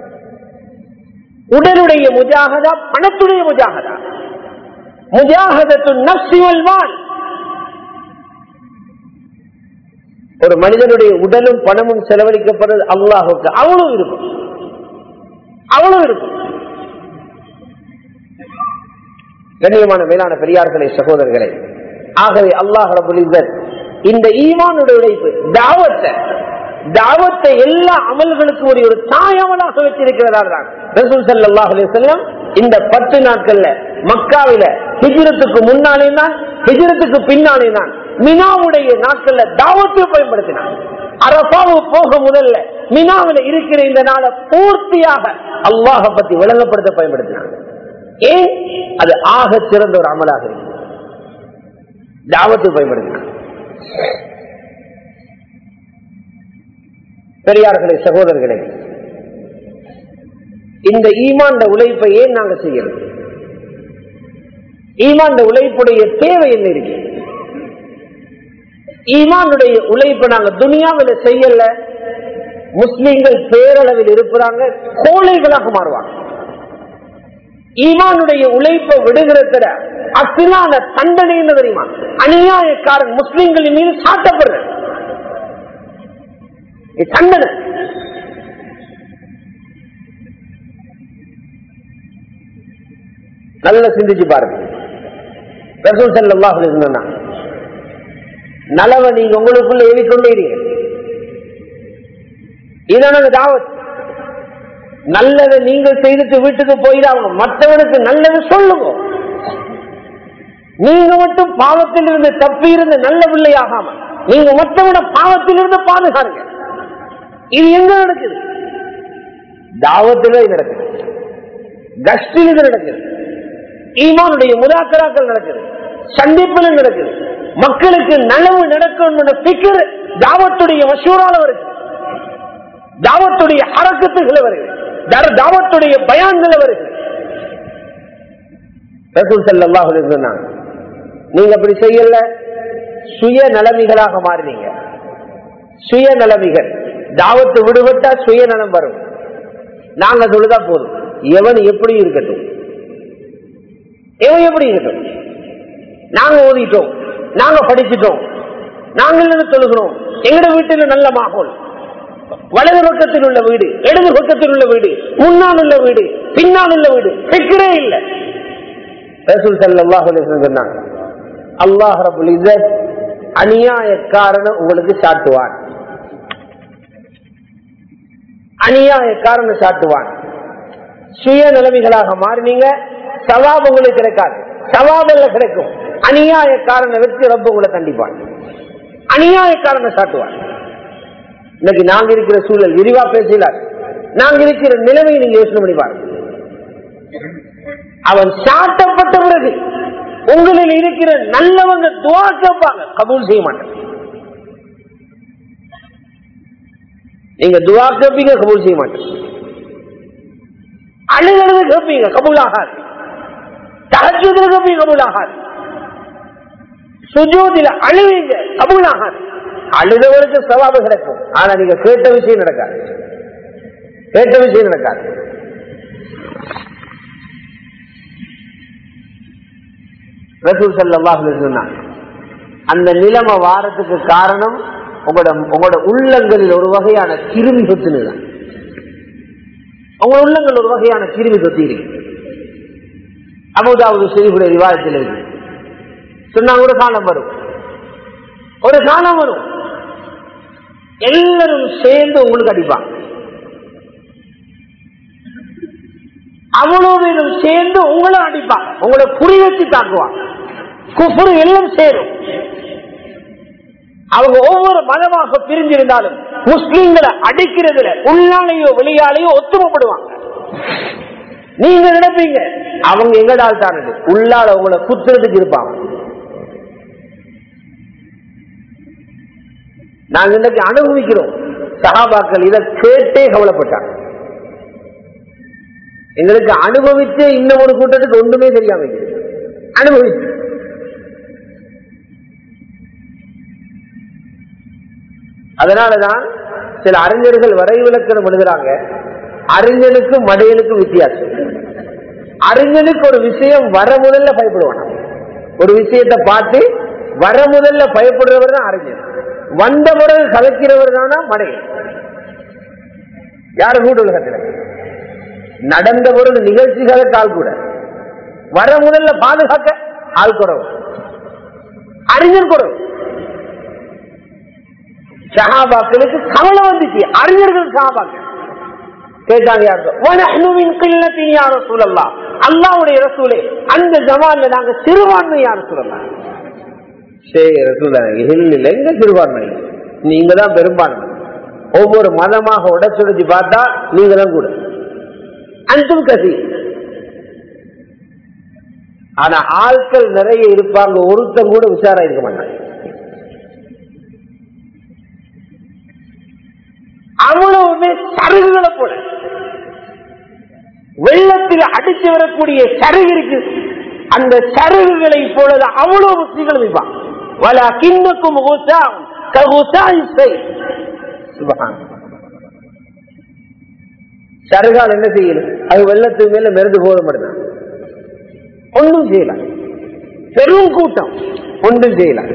உடலுடைய முஜாகதா பணத்துடைய முஜாகதா முஜாகதத்து நப்சிவல் வாழ் ஒரு மனிதனுடைய உடலும் பணமும் செலவழிக்கப்படுறது அல்லாஹுக்கு அவ்வளவு இருக்கும் அவ்வளவு இருக்கும் கண்ணியமான மேலான பெரியார்களை சகோதரர்களை ஆகவே அல்லாஹ் ரபுல் இந்த ஈமானுடைய உழைப்பு தாவத்தை தாவத்தை எல்லா அமல்களுக்கும் ஒரு ஒரு தாயமலாக வச்சிருக்கிறதா தான் ரசூல் சல்லாஹ் செல்லம் இந்த பத்து நாட்கள்ல மக்காவில ஹிஜிரத்துக்கு முன்னாலே தான் ஹிஜிரத்துக்கு பின்னாலே தான் மினாவுடைய நாட்கள்ல தாவத்தை பயன்படுத்தினான் அரபாவு போக முதல்ல மினாவில் இருக்கிற இந்த நாளை பூர்த்தியாக அல்லாஹ பத்தி விளங்கப்படுத்த பயன்படுத்தினாங்க ஏன் அது ஆக சிறந்த ஒரு அமலாக இருக்கு தாவத்தை பயன்படுத்தினாங்க பெரியார்களே சகோதரர்களே இந்த ஈமாண்ட உழைப்பை ஏன் நாங்க செய்யணும் ஈமாண்ட உழைப்புடைய தேவை என்ன இருக்கு ஈமானுடைய உழைப்பை நாங்க துனியாவில் செய்யல முஸ்லீம்கள் பேரளவில் இருப்பாங்க கோழைகளாக மாறுவாங்க ஈமானுடைய உழைப்பை விடுகிறத அசிலான தண்டனை என்ன தெரியுமா அநியாயக்காரன் முஸ்லீம்களின் மீது சாட்டப்படுற தண்டனை நல்ல சிந்திச்சு பாருங்க ரசூல் செல்லாஹ் இருந்தா நலவை நீங்க உங்களுக்குள்ள ஏறிக்கொண்டே இதான தாவத் நல்லதை நீங்கள் செய்துட்டு வீட்டுக்கு போயிடாங்க மற்றவனுக்கு நல்லது சொல்லுங்க நீங்க மட்டும் பாவத்தில் இருந்து தப்பி இருந்து நல்ல பிள்ளையாகாம நீங்க மற்றவிட பாவத்தில் இருந்து பாதுகாருங்க இது எங்க நடக்குது தாவத்தில் நடக்குது கஷ்டில் இது நடக்குது ஈமானுடைய முதாக்கராக்கள் நடக்குது சந்திப்பில் நடக்குது மக்களுக்கு நலவு நடக்கும் பிக்கர் தாவத்துடைய மசூரால வருது தாவத்துடைய அரக்கத்துகளை வருது தாவத்துடைய பயான்களை வருது ரசூல் சல்லாஹ் சொன்னாங்க நீங்க அப்படி செய்யல சுய நலமிகளாக மாறினீங்க சுய நலமிகள் தாவத்து விடுபட்டா சுயநலம் வரும் நாங்க சொல்லுதா போதும் எவன் எப்படி இருக்கட்டும் எவன் எப்படி இருக்கட்டும் நாங்க ஓதிட்டோம் நாங்க படிச்சுட்டோம் நாங்கள் தொழுகிறோம் எங்கட வீட்டில் நல்ல மாகோல் வலது பக்கத்தில் உள்ள வீடு இடது பக்கத்தில் உள்ள வீடு முன்னால் உள்ள வீடு பின்னால் உள்ள வீடு சிக்கரே இல்லை ரசூல் சல்லாஹ் சொன்னாங்க அல்லாஹ் ரபுல் இசத் அநியாயக்காரன் உங்களுக்கு சாட்டுவான் அநியாயக்காரன் சாட்டுவான் சுய நிலைமைகளாக மாறினீங்க சவாப் உங்களுக்கு கிடைக்காது சவாபல்ல கிடைக்கும் அநியாயக்காரனை வச்சு ரொம்ப உங்களை கண்டிப்பான் அநியாயக்காரனை சாட்டுவான் இன்னைக்கு நாங்க இருக்கிற சூழல் விரிவா பேசல நாங்க இருக்கிற நிலைமையை நீங்க யோசனை பண்ணி பாருங்க அவன் சாட்டப்பட்ட பிறகு உங்களில் இருக்கிற நல்லவங்க துவா கேட்பாங்க கபூல் செய்ய மாட்டாங்க நீங்க துவா கேட்பீங்க கபூல் செய்ய மாட்டீங்க அழுகிறது கேட்பீங்க கபூல் ஆகாது தகஜத்துல கேட்பீங்க கபூல் ஆகாது சுஜோதில அழுவீங்க கபூல் ஆகாது அழுதவருக்கு சவாபு கிடைக்கும் ஆனா நீங்க கேட்ட விஷயம் நடக்காது கேட்ட விஷயம் நடக்காது ரசூல் சல்லாஹ் சொன்னாங்க அந்த நிலைமை வாரத்துக்கு காரணம் உங்களோட உங்களோட உள்ளங்களில் ஒரு வகையான கிருமி சொத்துனுதான் உங்களோட உள்ளங்கள் ஒரு வகையான கிருமி சொத்து இருக்கு அபுதாவது செய்தியுடைய விவாதத்தில் இருக்கு சொன்னாங்க ஒரு காலம் வரும் ஒரு காலம் வரும் எல்லாரும் சேர்ந்து உங்களுக்கு அடிப்பாங்க அவ்வளவு பேரும் சேர்ந்து உங்களை அடிப்பாங்க உங்களை குறி வச்சு தாக்குவாங்க குஃபுரு எல்லாம் சேரும் அவங்க ஒவ்வொரு மதமாக பிரிஞ்சிருந்தாலும் முஸ்லீம்களை அடிக்கிறதுல உள்ளாலேயோ வெளியாலேயோ ஒத்துமைப்படுவாங்க நீங்க நினைப்பீங்க அவங்க எங்கடால் தானது உள்ளால உங்களை குத்துறதுக்கு இருப்பாங்க நாங்க இன்னைக்கு அனுபவிக்கிறோம் சகாபாக்கள் இதை கேட்டே கவலைப்பட்டாங்க எங்களுக்கு அனுபவிச்சே இன்னும் ஒரு கூட்டத்துக்கு ஒன்றுமே தெரியாம அனுபவிச்சு அதனாலதான் சில அறிஞர்கள் வரை விளக்கணம் எழுதுறாங்க அறிஞனுக்கும் மடையனுக்கும் வித்தியாசம் அறிஞனுக்கு ஒரு விஷயம் வர முதல்ல பயப்படுவான் ஒரு விஷயத்தை பார்த்து வர முதல்ல பயப்படுறவர் தான் அறிஞர் வந்த பிறகு கலக்கிறவர் தானா மடையன் யாரு கூட உலகத்தில் நடந்த பொருள் நிகழ்ச்சிகளுக்கு ஆள் கூட வர முதல்ல பாதுகாக்க ஆள் குறவு அறிஞர் குறவு சகாபாக்களுக்கு கவலை வந்துச்சு அறிஞர்கள் சகாபாக்கள் கேட்டாங்க யார் சொல்லலாம் அல்லாவுடைய ரசூலே அந்த ஜமான்ல நாங்க சிறுபான்மை யார் சொல்லலாம் சரி ரசூல எங்க சிறுபான்மை நீங்க தான் பெரும்பான்மை ஒவ்வொரு மதமாக உடச்சுடைச்சு பார்த்தா நீங்க தான் கூட அன்றும் கசி ஆனா ஆட்கள் நிறைய இருப்பாங்க ஒருத்தன் கூட உஷாரா இருக்க மாட்டாங்க அவ்வளவுமே சருகுகளை போல வெள்ளத்தில் அடிச்சு வரக்கூடிய சருகு இருக்கு அந்த சருகுகளை போலதான் அவ்வளவு முஸ்லிம்கள் வைப்பாங்க வல கிண்ணக்கும் சருகால் என்ன செய்யணும் அது வெள்ளத்துக்கு மேல மெருந்து போத மாட்டேன் ஒன்றும் செய்யலாம் பெரும் கூட்டம் ஒன்றும் செய்யலாம்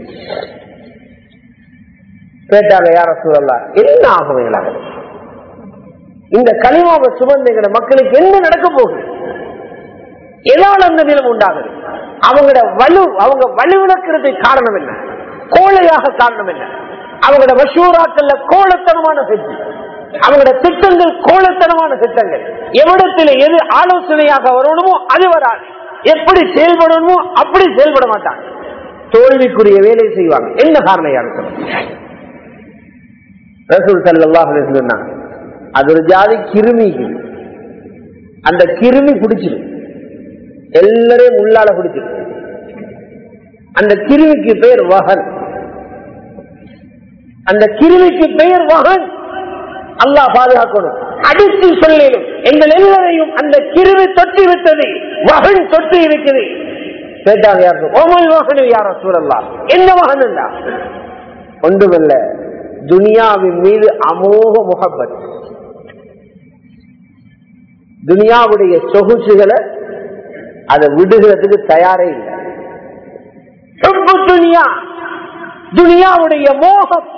கேட்டாங்க யார சூழல்லா என்ன ஆகும் எங்களாக இந்த களிமாவை சுமந்த மக்களுக்கு என்ன நடக்க போகுது எதால் அந்த நிலம் உண்டாகுது அவங்களோட வலு அவங்க வலுவிழக்கிறதுக்கு காரணம் என்ன கோழையாக காரணம் என்ன அவங்களோட மஷூராக்கள்ல கோலத்தனமான செஞ்சு அவங்களோட திட்டங்கள் கோலத்தனமான திட்டங்கள் எவ்விடத்தில் எது ஆலோசனையாக வரணுமோ அது வராது எப்படி செயல்படணுமோ அப்படி செயல்பட மாட்டாங்க தோல்விக்குரிய வேலையை செய்வாங்க என்ன காரணம் யாரு சொல்லுங்க ரசூல் சல்லாஹ் சொன்னாங்க அது ஒரு ஜாதி கிருமி அந்த கிருமி பிடிச்சிடும் எல்லாரையும் உள்ளால பிடிச்சிடும் அந்த கிருமிக்கு பெயர் வகன் அந்த கிருமிக்கு பெயர் வகன் அல்லாஹ் பாதுகாக்கணும் அடித்து சொல்லிடும் எங்கள் எல்லாரையும் அந்த கிருமி தொட்டி விட்டது வகன் தொட்டி இருக்குது கேட்டாங்க யாரும் ஓமல் மகனும் யார சூழல்லாம் என்ன மகன் ஒன்றுமல்ல துனியாவின் மீது அமோக முகப்பத் துனியாவுடைய சொகுசுகளை அதை விடுகிறதுக்கு தயாரே இல்லை ரொம்ப துனியா துனியாவுடைய மோகம்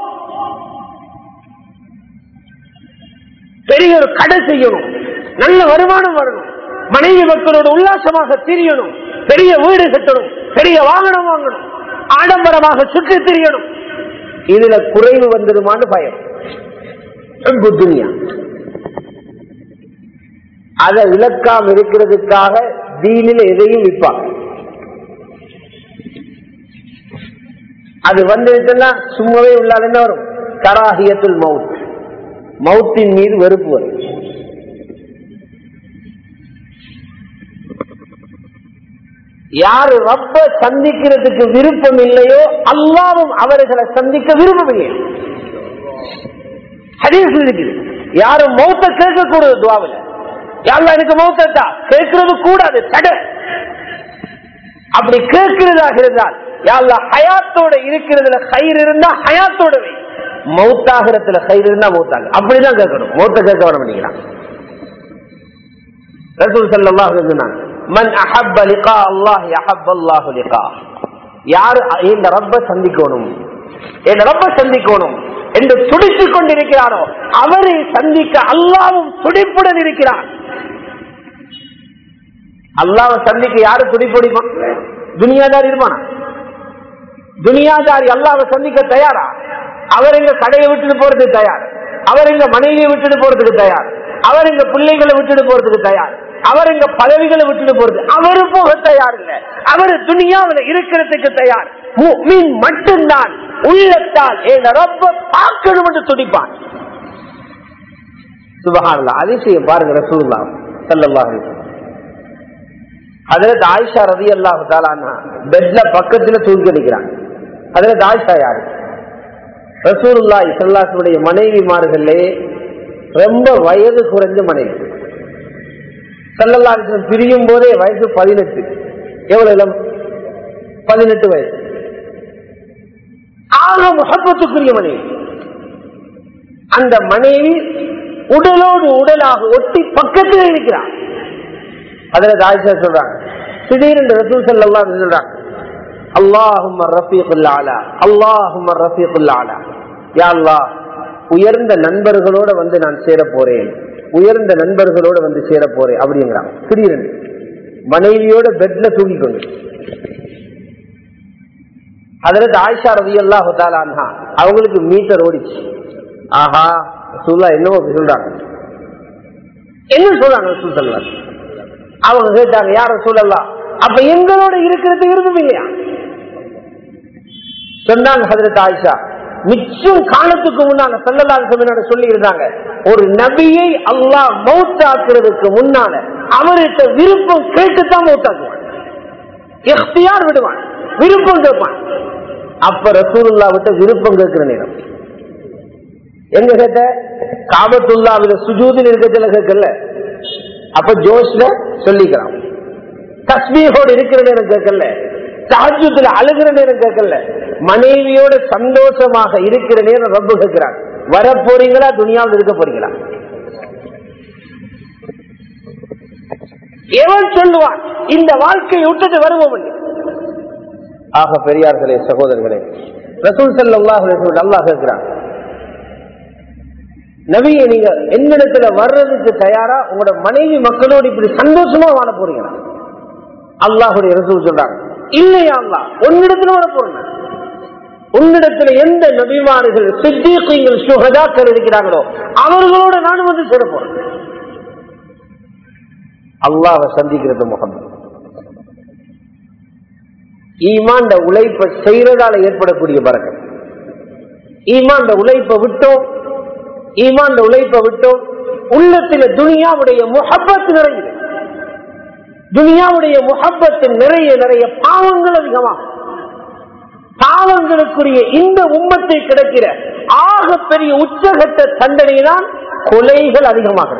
பெரிய ஒரு கடை செய்யணும் நல்ல வருமானம் வரணும் மனைவி மக்களோடு உல்லாசமாக திரியணும் பெரிய வீடு கட்டணும் பெரிய வாகனம் வாங்கணும் ஆடம்பரமாக சுற்றி திரியணும் இதுல குறைவு வந்துடுமான்னு பயம் ரொம்ப துனியா அதை விளக்காம இருக்கிறதுக்காக தீனில எதையும் விற்பாங்க அது வந்துச்சுன்னா சும்மாவே உள்ளாத என்ன வரும் கராகியத்துல் மவுத் மவுத்தின் மீது வெறுப்பு வரும் யாரு ரப்ப சந்திக்கிறதுக்கு விருப்பம் இல்லையோ அல்லாவும் அவர்களை சந்திக்க விருப்பம் இல்லையோ ஹதீஸ் இருக்குது யாரும் மௌத்த கேட்க கூடாது துவாவில் யாரெல்லாம் எனக்கு மௌத்தா கேட்கறது கூடாது தடை அப்படி கேட்கிறதாக இருந்தால் யாழ்லா ஹயாத்தோட இருக்கிறதுல கயிறு இருந்தா ஹயாத்தோடவே மௌத்தாகிறதுல கயிறு இருந்தா மௌத்தாக அப்படிதான் கேட்கணும் மௌத்த கேட்க வர பண்ணிக்கிறான் ரசூல் சல்லாஹ் சொன்னாங்க மன் அஹப்ப லிகா அல்லாஹ் அஹப்ப அல்லாஹு லிகா யார் இந்த ரப்ப சந்திக்கணும் என் ரப்ப சந்திக்கணும் என்று துடித்துக் கொண்டிருக்கிறாரோ அவரை சந்திக்க அல்லாவும் துடிப்புடன் இருக்கிறார் அல்லாவை சந்திக்க யாரு துடிப்பொடிப்பான் துனியாதாரி இருப்பானா துனியாதாரி அல்லாவை சந்திக்க தயாரா அவர் எங்க கடையை விட்டுட்டு போறதுக்கு தயார் அவர் எங்க மனைவியை விட்டுட்டு போறதுக்கு தயார் அவர் எங்க பிள்ளைகளை விட்டுட்டு போறதுக்கு தயார் அவர் எங்க பதவிகளை விட்டுட்டு போறது அவரு போக தயார் இல்ல அவரு துணியாவில் இருக்கிறதுக்கு தயார் மீன் மட்டும்தான் உள்ளத்தால் என் ரொம்ப பார்க்கணும் என்று துடிப்பான் சுபகானல்லா அதிசயம் பாருங்க ரசூல்லா சல்லல்லாஹு அதுல ஆயிஷா ரதி அல்லாஹு தாலானா பெட்ல பக்கத்துல தூக்கி அடிக்கிறாங்க அதுல ஆயிஷா யாரு ரசூலுல்லா இசல்லாசுடைய மனைவிமார்களே ரொம்ப வயது குறைஞ்ச மனைவி சல்லல்லாசன் பிரியும் போதே வயசு பதினெட்டு எவ்வளவு இளம் பதினெட்டு வயசு ஆக முகப்பத்துக்குரிய மனைவி அந்த மனைவி உடலோடு உடலாக ஒட்டி பக்கத்தில் இருக்கிறார் அதுல ஆயிஷா சொல்றாங்க திடீரென்று ரசூல் சல்லா சொல்றாங்க அல்லாஹும் ரஃபீகுல்லாலா அல்லாஹும் ரஃபீகுல்லாலா யா அல்லாஹ் உயர்ந்த நண்பர்களோட வந்து நான் சேர போறேன் உயர்ந்த நண்பர்களோட வந்து சேர போறேன் அப்படிங்கிறாங்க திடீரென்று மனைவியோட பெட்ல தூங்கி கொண்டு அதுல ஆயிஷா ரவி அல்லா ஹுதாலான்ஹா அவங்களுக்கு மீட்டர் ஓடிச்சு ஆஹா சூல்லா என்னவோ சொல்றாங்க என்ன சொல்றாங்க ரசூல் சொல்லலாம் அவங்க கேட்டாங்க யார சொல்லலாம் அப்ப எங்களோட இருக்கிறது விரும்பும் இல்லையா சொன்னாங்க ஹதரத் ஆயிஷா மிச்சம் காலத்துக்கு முன்னால செல்லலாங்க சொல்லி இருந்தாங்க ஒரு நபியை அல்லாஹ் மௌத்தாக்குறதுக்கு முன்னால அவர்கிட்ட விருப்பம் கேட்டுத்தான் மௌத்தாக்குவான் எஃப்தியார் விடுவான் விருப்பம் கேட்பான் அப்ப ரசூலுல்லா விட்ட விருப்பம் கேட்கிற நேரம் எங்க கேட்ட காபத்துல்லாவில சுஜூதில் இருக்கத்துல கேட்கல அப்ப ஜோஷ்ல சொல்லிக்கலாம் தஸ்மீகோடு இருக்கிற நேரம் கேட்கல தாஜுத்துல அழுகிற நேரம் கேட்கல மனைவியோட சந்தோஷமாக இருக்கிற நேரம் ரப்பு கேட்கிறான் வர போறீங்களா துணியாவில் இருக்க போறீங்களா எவன் சொல்லுவான் இந்த வாழ்க்கையை விட்டுட்டு வருவோம் ஆக பெரியார்களே சகோதரர்களே ரசூல் சல்லாஹ் அல்லாஹ் கேட்கிறான் நபியை நீங்க என்னிடத்துல வர்றதுக்கு தயாரா உங்களோட மனைவி மக்களோடு இப்படி சந்தோஷமா வாழ போறீங்களா அல்லாஹுடைய ரசூல் சொல்றாங்க இல்லையா அல்லா உன்னிடத்துல வர போறேன் உன்னிடத்துல எந்த நபிமார்கள் சித்திகள் சுகதாக்கள் இருக்கிறாங்களோ அவர்களோட நான் வந்து சேர போறேன் அல்லாஹ சந்திக்கிறது முகம் ஈமாண்ட உழைப்பை செய்யறதால ஏற்படக்கூடிய பறக்கம் ஈமாண்ட உழைப்பை விட்டோம் ஈமாண்ட உழைப்பை விட்டோம் உள்ளத்துல துனியாவுடைய முகப்பத் நிறைய துனியாவுடைய முகப்பத்தில் நிறைய நிறைய பாவங்கள் அதிகமாக பாவங்களுக்குரிய இந்த உம்மத்தை கிடைக்கிற ஆக பெரிய உச்சகட்ட தண்டனை தான் கொலைகள் அதிகமாக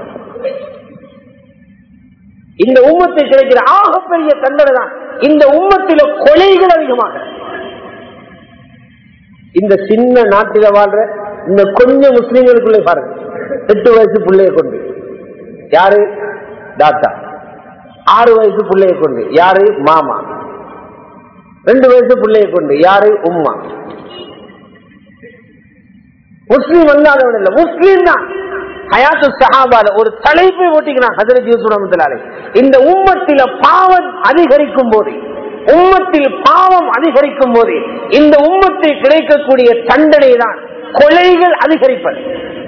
இந்த உம்மத்தை கிடைக்கிற ஆக பெரிய தண்டனை தான் இந்த உம்மத்தில கொலைகள் அதிகமாக இந்த சின்ன நாட்டில வாழ்ற இந்த கொஞ்சம் முஸ்லீம்களுக்குள்ளே பாருங்க எட்டு வயசு பிள்ளைய கொண்டு யாரு தாத்தா ஆறு வயசு பிள்ளைய கொண்டு யாரு மாமா ரெண்டு வயசு பிள்ளைய கொண்டு யாரு உம்மா முஸ்லீம் அல்லாதவன் இல்ல முஸ்லீம் தான் ஹயாத்து சஹாபால ஒரு தலைப்பை ஓட்டிக்கிறான் ஹசரத் யூசுரமத்திலாலே இந்த உம்மத்தில பாவம் அதிகரிக்கும் போது உம்மத்தில் பாவம் அதிகரிக்கும் போது இந்த உம்மத்தில் கிடைக்கக்கூடிய தண்டனை தான் கொலைகள் அதிகரிப்பது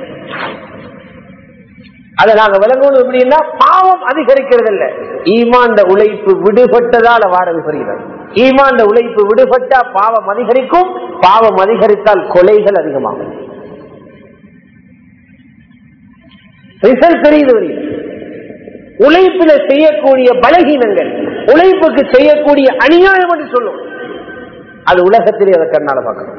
அதை நாங்க விளங்கணும் எப்படின்னா பாவம் அதிகரிக்கிறது இல்ல ஈமாண்ட உழைப்பு விடுபட்டதால் வாடகை பெறுகிறது ஈமாண்ட உழைப்பு விடுபட்டா பாவம் அதிகரிக்கும் பாவம் அதிகரித்தால் கொலைகள் அதிகமாகும் ரிசல்ட் தெரியுது வருகிறது உழைப்பில செய்யக்கூடிய பலகீனங்கள் உழைப்புக்கு செய்யக்கூடிய அநியாயம் என்று சொல்லும் அது உலகத்திலே அதை கண்ணால பார்க்கணும்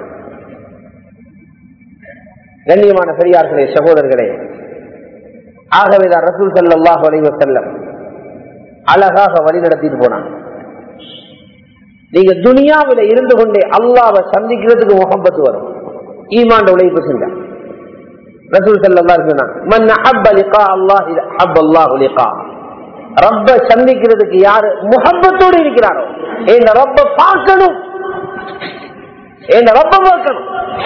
கண்ணியமான பெரியார்களே சகோதரர்களே ஆகவேதான் ரசூல் சல்லாஹ் வலைவ செல்லம் அழகாக வழி நடத்திட்டு போனான் நீங்க துனியாவில இருந்து கொண்டே அல்லாவை சந்திக்கிறதுக்கு முகம்பத்து வரும் ஈமாண்ட உழைப்பு செஞ்சா ரசூல் சல்லா சொன்னான் மன் அஹப்ப லிகா அல்லாஹ் அஹப்ப அல்லாஹு லிகா ரப்ப சந்திக்கிறதுக்கு யாரு முகப்பத்தோடு இருக்கிறாரோ இந்த ரப்ப பார்க்கணும் இந்த ரப்ப பார்க்கணும்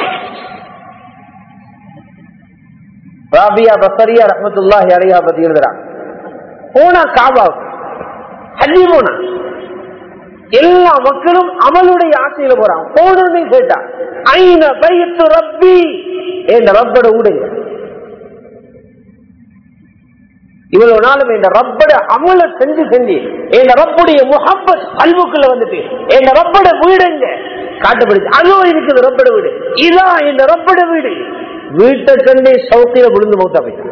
ராபியா பசரியா ரஹமத்துல்லாஹி அலையா பத்தி எழுதுறான் போனா காபாவுக்கு ஹஜ்ஜி போனா எல்லா மக்களும் அமலுடைய ஆசையில போறான் போனு கேட்டா ஐன பைத்து ரப்பி என் ரப்பட ஊடுங்க இவ்வளவு நாளும் இந்த ரப்பட அமல செஞ்சு செஞ்சு என் ரப்புடைய முகப்பத் அல்புக்குள்ள வந்துட்டு என் ரப்பட வீடுங்க காட்டுப்படுச்சு அதோ இருக்குது ரப்பட வீடு இதான் இந்த ரப்பட வீடு வீட்டை கண்டே சௌக்கிய விழுந்து மௌத்தா போயிட்டான்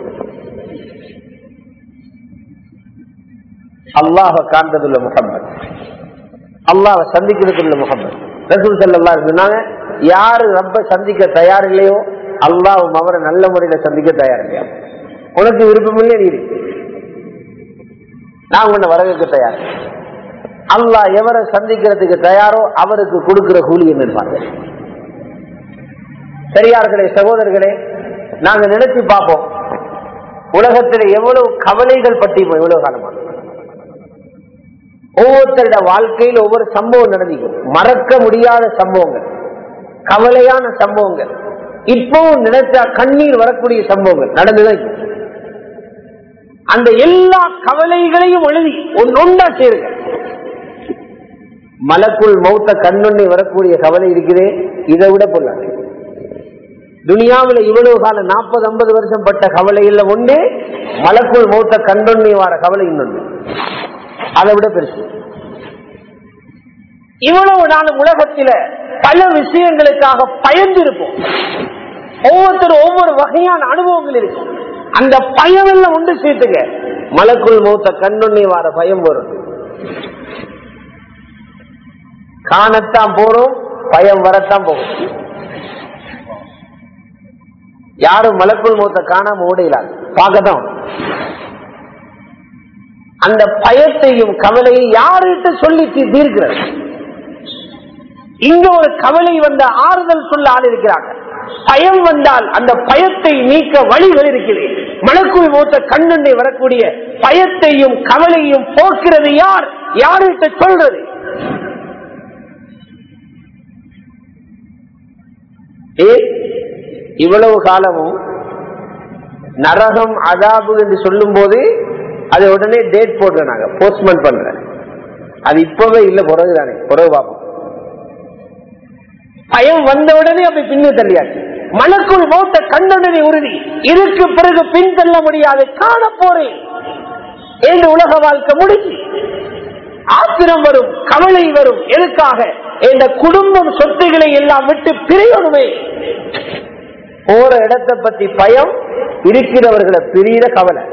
அல்லாஹ காண்றதுள்ள முகம்மது அல்லாஹ சந்திக்கிறதுள்ள முகம்மது ரசூல் சல்லா சொன்னாங்க யாரு ரப்ப சந்திக்க தயார் இல்லையோ அல்லாவும் அவரை நல்ல முறையில சந்திக்க தயார் இல்லையா உனக்கு விருப்பம் இல்லை நீ நான் உன்னை வரவேற்க தயார் அல்லாஹ் எவரை சந்திக்கிறதுக்கு தயாரோ அவருக்கு கொடுக்கிற கூலி என்ன பெரியார்களே சகோதரர்களே நாங்க நினைச்சு பார்ப்போம் உலகத்தில் எவ்வளவு கவலைகள் பற்றி எவ்வளவு காலமா ஒவ்வொருத்தருட வாழ்க்கையில் ஒவ்வொரு சம்பவம் நடந்திக்கும் மறக்க முடியாத சம்பவங்கள் கவலையான சம்பவங்கள் இப்பவும் நினைச்சா கண்ணீர் வரக்கூடிய சம்பவங்கள் நடந்துதான் அந்த எல்லா கவலைகளையும் எழுதி ஒன்னொண்டா சேருங்க மலக்குள் மௌத்த கண்ணுண்ணை வரக்கூடிய கவலை இருக்கிறே இதை விட பொல்லாது துனியாவில் இவ்வளவு காலம் நாற்பது ஐம்பது வருஷம் பட்ட கவலை இல்ல ஒண்ணு மலக்குள் மௌத்த கண்டொன்னி வார கவலை இன்னொன்று அதை விட பெருசு இவ்வளவு நாளும் உலகத்தில பல விஷயங்களுக்காக பயந்திருப்போம் ஒவ்வொருத்தரும் ஒவ்வொரு வகையான அனுபவங்கள் இருக்கும் அந்த பயம் எல்லாம் ஒன்று சேர்த்துங்க மலக்குள் மௌத்த கண்ணொன்னி வார பயம் வரும் காணத்தான் போறோம் பயம் வரத்தான் போகும் யாரும் மலக்குள் மௌத்த காணாம ஓடையிலாது பார்க்கத்தான் அந்த பயத்தையும் கவலையும் யாருகிட்ட சொல்லி தீர்க்கிறது இங்க ஒரு கவலை வந்த ஆறுதல் சொல்ல ஆள் இருக்கிறாங்க பயம் வந்தால் அந்த பயத்தை நீக்க வழிகள் இருக்கிறது மலக்குள் மூத்த கண்ணெண்ணை வரக்கூடிய பயத்தையும் கவலையும் போக்குறது யார் யாருகிட்ட சொல்றது ஏ இவ்வளவு காலமும் நரகம் அதாபு என்று சொல்லும் போது அதை உடனே டேட் போடுறேன் நாங்க போஸ்ட்மெண்ட் பண்றேன் அது இப்பவே இல்ல பிறகு தானே பிறகு பார்ப்போம் பயம் வந்த உடனே அப்படி பின்னு தள்ளியாச்சு மனக்குள் மௌத்த கண்டனரை உறுதி இதுக்கு பிறகு பின் தள்ள முடியாது காண போறேன் என்று உலக வாழ்க்கை முடிச்சு ஆத்திரம் வரும் கவலை வரும் எதுக்காக இந்த குடும்பம் சொத்துக்களை எல்லாம் விட்டு பிரியணுமே போற இடத்தை பத்தி பயம் இருக்கிறவர்களை பிரியிற கவலை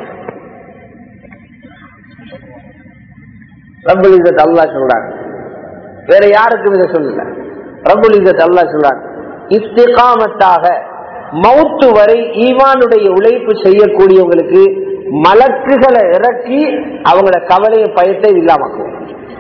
ரப்பல் இzzat அல்லாஹ் சொல்றாங்க வேற யாருக்கும் இதை சொல்லல ரப்பல் இzzat அல்லாஹ் சொல்றாங்க இஸ்திகாமத்தாக மௌத்து வரை ஈமானுடைய உழைப்பு செய்யக்கூடியவங்களுக்கு மலக்குகளை இறக்கி அவங்களோட கவலையை பயத்தை இல்லாமக்கும்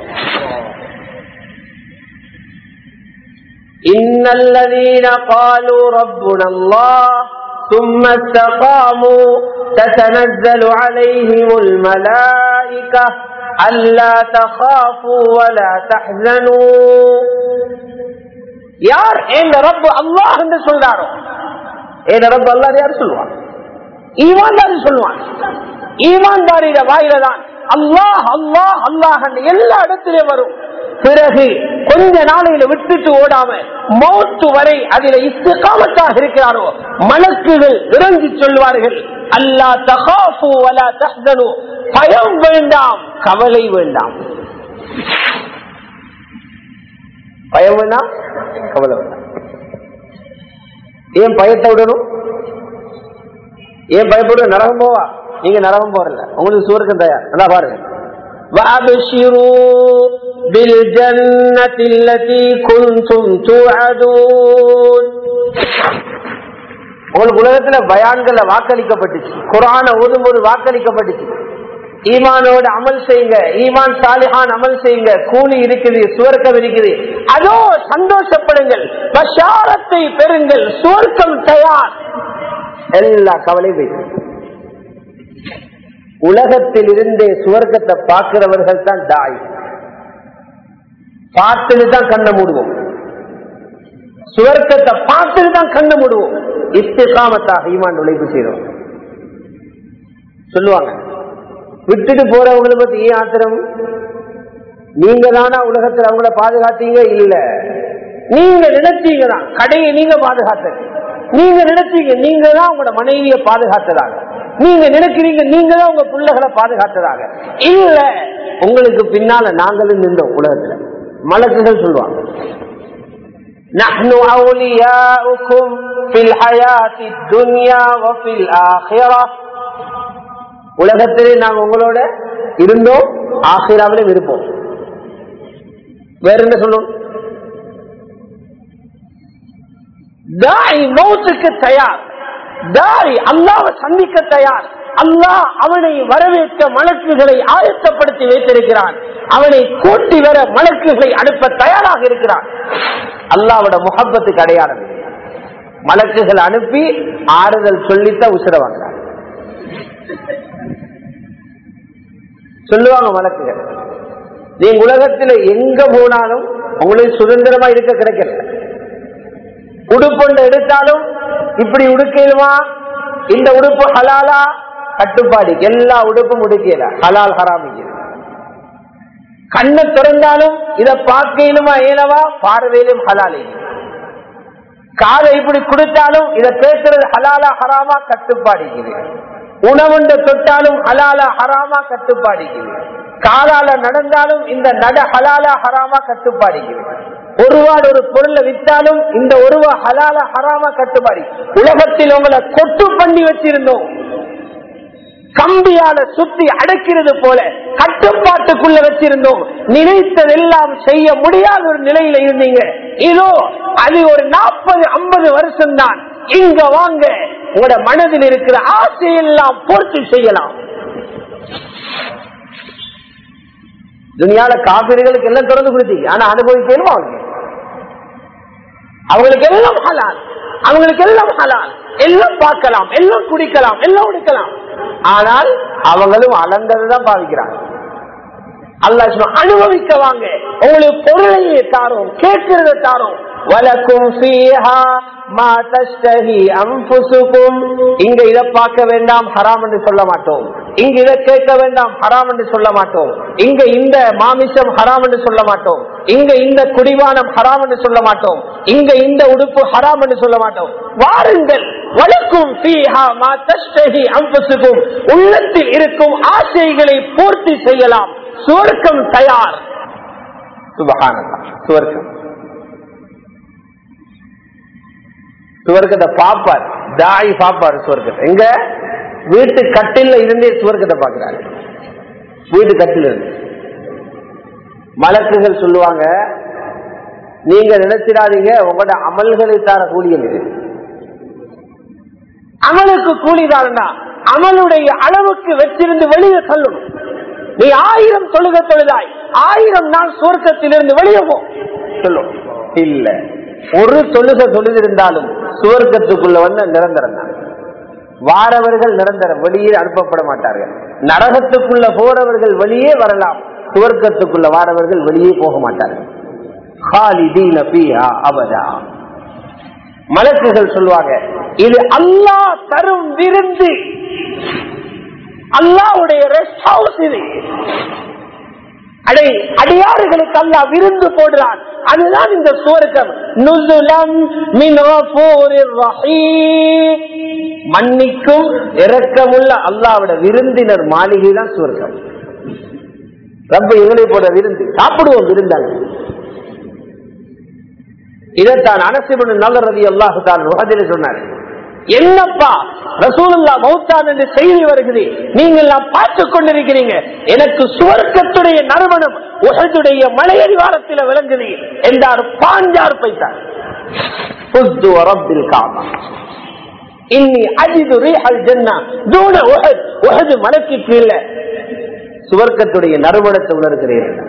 إن الذين قالوا ربنا الله ثم استقاموا تتنزل عليهم الملائكة ألا تخافوا ولا تحزنوا யார் எங்க ரப்பு அல்லாஹ் என்று சொல்றாரோ எங்க ரப்பு அல்லாஹ் யார் சொல்லுவான் ஈமான்தாரி சொல்லுவான் ஈமான்தாரியிட வாயில தான் அல்லாஹ் அல்லாஹ் அல்லாஹ் எல்லா இடத்திலும் வரும் பிறகு கொஞ்ச நாளையில விட்டுட்டு ஓடாம மௌத்து வரை அதில இஸ்திகாமத்தாக இருக்கிறாரோ மலக்குகள் இறங்கி சொல்வார்கள் அல்லா தகாஃபு வலா தஹ்தனு பயம் வேண்டாம் கவலை வேண்டாம் பயம் வேண்டாம் கவலை வேண்டாம் ஏன் பயத்தை விடணும் ஏன் பயப்பட நரகம் போவா நீங்க நரகம் போறல உங்களுக்கு சுவர்க்கம் தயார் நல்லா பாருங்க وأبشروا بالجنة التي كنتم توعدون உங்களுக்கு உலகத்துல பயான்கள வாக்களிக்கப்பட்டுச்சு குரான ஓதும் போது வாக்களிக்கப்பட்டுச்சு ஈமானோட அமல் செய்யுங்க ஈமான் சாலிஹான் அமல் செய்யுங்க கூலி இருக்குது சுவர்க்கம் இருக்குது அதோ சந்தோஷப்படுங்கள் பஷாரத்தை பெறுங்கள் சுவர்க்கம் தயார் எல்லா கவலையும் வைத்து உலகத்தில் இருந்தே சுவர்க்கத்தை பார்க்கிறவர்கள் தான் தாய் பார்த்துட்டு தான் கண்ணை மூடுவோம் சுவர்க்கத்தை பார்த்துட்டு தான் கண்ணை மூடுவோம் இத்திகாமத்தாக ஈமான் உழைப்பு செய்யறோம் சொல்லுவாங்க விட்டுட்டு போறவங்களை பத்தி ஏன் ஆத்திரம் நீங்க தானா உலகத்தில் அவங்கள பாதுகாத்தீங்க இல்ல நீங்க நினைச்சீங்க தான் கடையை நீங்க பாதுகாத்த நீங்க நினைச்சீங்க நீங்க தான் உங்களோட மனைவியை பாதுகாத்ததாக நீங்க நினைக்கிறீங்க நீங்க தான் உங்க பிள்ளைகளை பாதுகாத்ததாக இல்ல உங்களுக்கு பின்னால நாங்களும் நின்றோம் உலகத்துல மலக்குகள் சொல்லுவாங்க نحن أولياؤكم في الحياة الدنيا وفي الآخرة உலகத்திலே நாங்க உங்களோட இருந்தோம் ஆசிராவிலும் இருப்போம் வேற என்ன சொல்லணும் தாய் மௌத்துக்கு தயார் தாய் அல்லாவை சந்திக்க தயார் அல்லாஹ் அவனை வரவேற்க மலக்குகளை ஆயத்தப்படுத்தி வைத்திருக்கிறான் அவனை கூட்டி வர மலக்குகளை அனுப்ப தயாராக இருக்கிறான் அல்லாவோட முகப்பத்துக்கு அடையாளம் மலக்குகள் அனுப்பி ஆறுதல் சொல்லித்தான் உசிர வாங்குறாங்க சொல்லுவாங்க மலக்குகள் நீங்க உலகத்துல எங்க போனாலும் உங்களுக்கு சுதந்திரமா இருக்க கிடைக்கல உடுப்பொண்டு எடுத்தாலும் இப்படி உடுக்கலுமா இந்த உடுப்பு ஹலாலா கட்டுப்பாடு எல்லா உடுப்பும் உடுக்கல ஹலால் ஹராமிக்கு கண்ணை திறந்தாலும் இத பார்க்கலுமா ஏலவா பார்வையிலும் ஹலாலே காதை இப்படி கொடுத்தாலும் இத பேசுறது ஹலாலா ஹராமா கட்டுப்பாடிக்குது உணவுண்ட தொட்டாலும் ஹலாலா ஹராமா கட்டுப்பாடிக்குது காலால நடந்தாலும் இந்த நட ஹலாலா ஹராமா கட்டுப்பாடிக்குது ஒருவாடு ஒரு பொருளை வித்தாலும் இந்த ஒருவா ஹலால ஹராமா கட்டுப்பாடி உலகத்தில் உங்களை கொட்டு பண்ணி வச்சிருந்தோம் கம்பியால சுத்தி அடைக்கிறது போல கட்டுப்பாட்டுக்குள்ள வச்சிருந்தோம் நினைத்ததெல்லாம் செய்ய முடியாத ஒரு நிலையில இருந்தீங்க இதோ அது ஒரு நாற்பது ஐம்பது வருஷம் தான் இங்க வாங்க உங்களோட மனதில் இருக்கிற ஆசையெல்லாம் பூர்த்தி செய்யலாம் துணியால காப்பீடுகளுக்கு எல்லாம் திறந்து கொடுத்தீங்க ஆனா அனுபவிக்கணும் அவங்க அவங்களுக்கு எல்லாம் ஹலால் அவங்களுக்கு எல்லாம் ஹலால் எல்லாம் பார்க்கலாம் எல்லாம் குடிக்கலாம் எல்லாம் உடுக்கலாம் ஆனால் அவங்களும் அளந்ததுதான் பாவிக்கிறாங்க அல்லா அனுபவிக்க வாங்க உங்களுக்கு பொருளையே தாரோம் கேட்கிறத தாரோம் வலக்கும் இங்க இதை பார்க்க வேண்டாம் ஹராம் என்று சொல்ல மாட்டோம் இங்க இதை கேட்க வேண்டாம் ஹராம் என்று சொல்ல மாட்டோம் இங்க இந்த மாமிசம் ஹராம் என்று சொல்ல மாட்டோம் இங்க இந்த குடிவானம் ஹராம் என்று சொல்ல மாட்டோம் இங்க இந்த உடுப்பு ஹராம் என்று சொல்ல மாட்டோம் வாருங்கள் வழக்கும் உள்ளத்தில் இருக்கும் ஆசைகளை பூர்த்தி செய்யலாம் சுவர்க்கம் தயார் சுபகானந்தா சுவர்க்கம் சுவர்க்கத்தை பாப்பார் தாய் பாப்பார் சுவர்க்கத்தை எங்க வீட்டு கட்டில இருந்தே சுவர்க்கத்தை பாக்குறாரு வீட்டு கட்டில இருந்து மலக்குகள் சொல்லுவாங்க நீங்க நினைச்சிடாதீங்க உங்களோட அமல்களை தார கூலியம் இது அமலுக்கு கூலிதாரண்டா அமலுடைய அளவுக்கு வச்சிருந்து வெளியே சொல்லணும் நீ ஆயிரம் தொழுக தொழுதாய் ஆயிரம் நாள் சுவர்க்கத்திலிருந்து வெளியே போ சொல்லும் இல்ல ஒரு தொழுக தொழுதிருந்தாலும் சுவர்க்கத்துக்குள்ள வந்து நிரந்தரம் தான் வாரவர்கள் நிரந்தரம் வெளியே அனுப்பப்பட மாட்டார்கள் நரகத்துக்குள்ள போறவர்கள் வெளியே வரலாம் சுவர்க்கத்துக்குள்ள வாரவர்கள் வெளியே போக மாட்டார்கள் ஹாலிதீன ஃபீஹா அபதா மலக்குகள் சொல்லுவாங்க இது அல்லாஹ் தரும் விருந்து அல்லாவுடைய ரெஸ்ட் ஹவுஸ் இது அடை அடியாறுகளுக்கு அல்லாஹ் விருந்து போடுறான் அதுதான் இந்த சுவர்க்கம் நுசுலம் மின் கஃபூரிர் ரஹீம். மன்னிக்கும் இரக்கமுள்ள அல்லாவோட விருந்தினர் மாளிகை தான் சுவர்க்கம் ரப்ப எங்களை போட விருந்து சாப்பிடுவோம் விருந்தாங்க இதைத்தான் அனசிபன் நல்லறதி அல்லாஹு தான் முகதில் சொன்னார் என்னப்பா ரசூலுல்லா மௌத்தான் என்று செய்தி வருகிறது நீங்கள் எல்லாம் பார்த்து கொண்டிருக்கிறீங்க எனக்கு சுவர்க்கத்துடைய நறுமணம் உகதுடைய மலையடிவாரத்தில் விளங்குது என்றார் பாஞ்சார் பைத்தார் புத்து ரப்பில் காபா இன்னி அஜிது ரீஹல் ஜன்னா தூண உஹத் உஹது மலைக்கு கீழே சுவர்க்கத்துடைய நறுமணத்தை உணர்கிறீர்கள்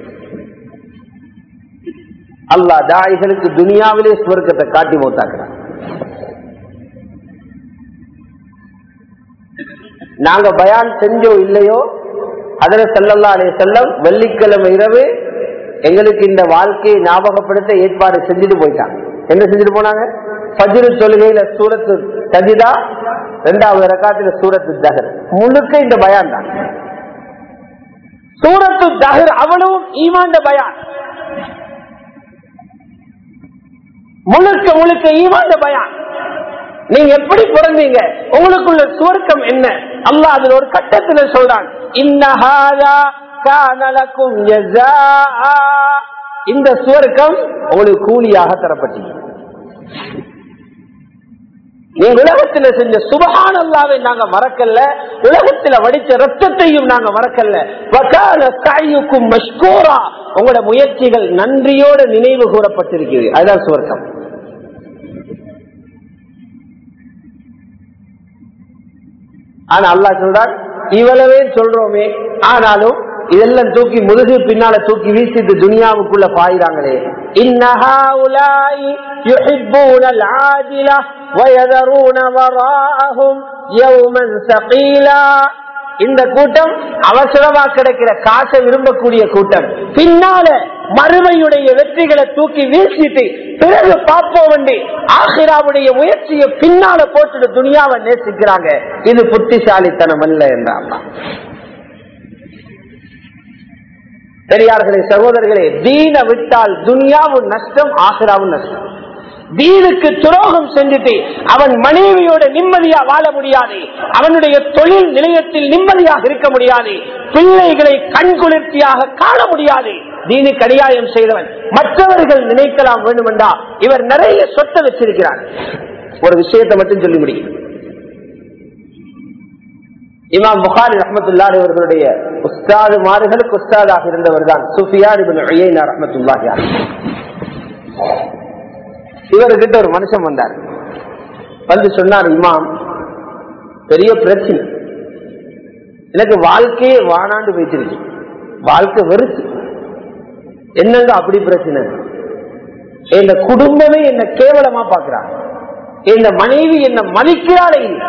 அல்லா தாய்களுக்கு துனியாவிலே சுவர்க்கத்தை காட்டி மூத்தாக்குறான் நாங்க பயான் செஞ்சோ இல்லையோ அதுல செல்லல்லா அலே செல்லம் வெள்ளிக்கிழமை இரவு எங்களுக்கு இந்த வாழ்க்கையை ஞாபகப்படுத்த ஏற்பாடு செஞ்சுட்டு போயிட்டாங்க என்ன செஞ்சுட்டு போனாங்க பஜ்ரு தொழுகையில சூரத்து சஜிதா இரண்டாவது ரக்காத்துல சூரத்து தகர் முழுக்க இந்த பயான் தான் சூரத்து தகர் அவ்வளவும் ஈமாண்ட பயான் முழுக்க முழுக்க ஈமாண்ட பயான் நீங்க எப்படி பிறந்தீங்க உங்களுக்குள்ள சுவர்க்கம் என்ன அல்லாஹ் அதுல ஒரு கட்டத்துல சொல்றான் இன்னஹாதா கானலக்கும் ஜஸாஆ. இந்த சுவர்க்கம் உங்களுக்கு கூலியாக தரப்பட்டீங்க நீங்க உலகத்துல செஞ்ச சுபகான அல்லாவை நாங்க மறக்கல உலகத்துல வடிச்ச ரத்தத்தையும் நாங்க மறக்கல வகால சாயுக்கும் மஷ்கூரா உங்களோட முயற்சிகள் நன்றியோடு நினைவு கூறப்பட்டிருக்கிறது அதுதான் சுவர்க்கம் ஆனா அல்லாஹ் சொல்றான் இவ்வளவே சொல்றோமே ஆனாலும் இதெல்லாம் தூக்கி முதுகு பின்னால தூக்கி வீசிட்டு துனியாவுக்குள்ள பாயிறாங்களே இன்னஹாஉலாஇ யுஹிப்பூனல் ஆஜில வயதரூன வராஅஹும் யௌமன் ஸகீலா இந்த கூட்டம் அவசரமா கிடைக்கிற காசை விரும்பக்கூடிய கூட்டம் பின்னால மறுமையுடைய வெற்றிகளை தூக்கி வீசிட்டு பிறகு பார்ப்போம் வேண்டி ஆசிராவுடைய முயற்சியை பின்னால போட்டுட்டு துணியாவை நேசிக்கிறாங்க இது புத்திசாலித்தனம் அல்ல என்றாங்க பெரியார்களே சகோதரர்களே தீன விட்டால் துனியாவும் நஷ்டம் ஆசிராவும் நஷ்டம் தீனுக்கு துரோகம் செஞ்சுட்டு அவன் மனைவியோட நிம்மதியா வாழ முடியாது அவனுடைய தொழில் நிலையத்தில் நிம்மதியாக இருக்க முடியாது பிள்ளைகளை கண்குளிர்ச்சியாக காண முடியாது தீனு கடியாயம் செய்தவன் மற்றவர்கள் நினைக்கலாம் வேண்டுமென்றா இவர் நிறைய சொத்தை வச்சிருக்கிறார் ஒரு விஷயத்தை மட்டும் சொல்லி முடியும் இமாம் புகாரி ரஹமத்துல்லாஹி அவர்களுடைய உஸ்தாது மாறுகளுக்கு உஸ்தாதாக இருந்தவர் தான் சுஃபியான் ரஹமத்துல்லாஹி இவர்கிட்ட ஒரு மனுஷன் வந்தார் வந்து சொன்னார் இமாம் பெரிய பிரச்சனை எனக்கு வாழ்க்கையே வானாண்டு போயிச்சிருக்கு வாழ்க்கை வெறுத்து என்னங்க அப்படி பிரச்சனை என் குடும்பமே என்ன கேவலமா பாக்குறாங்க என் மனைவி என்ன மதிக்கிறாளே இல்லை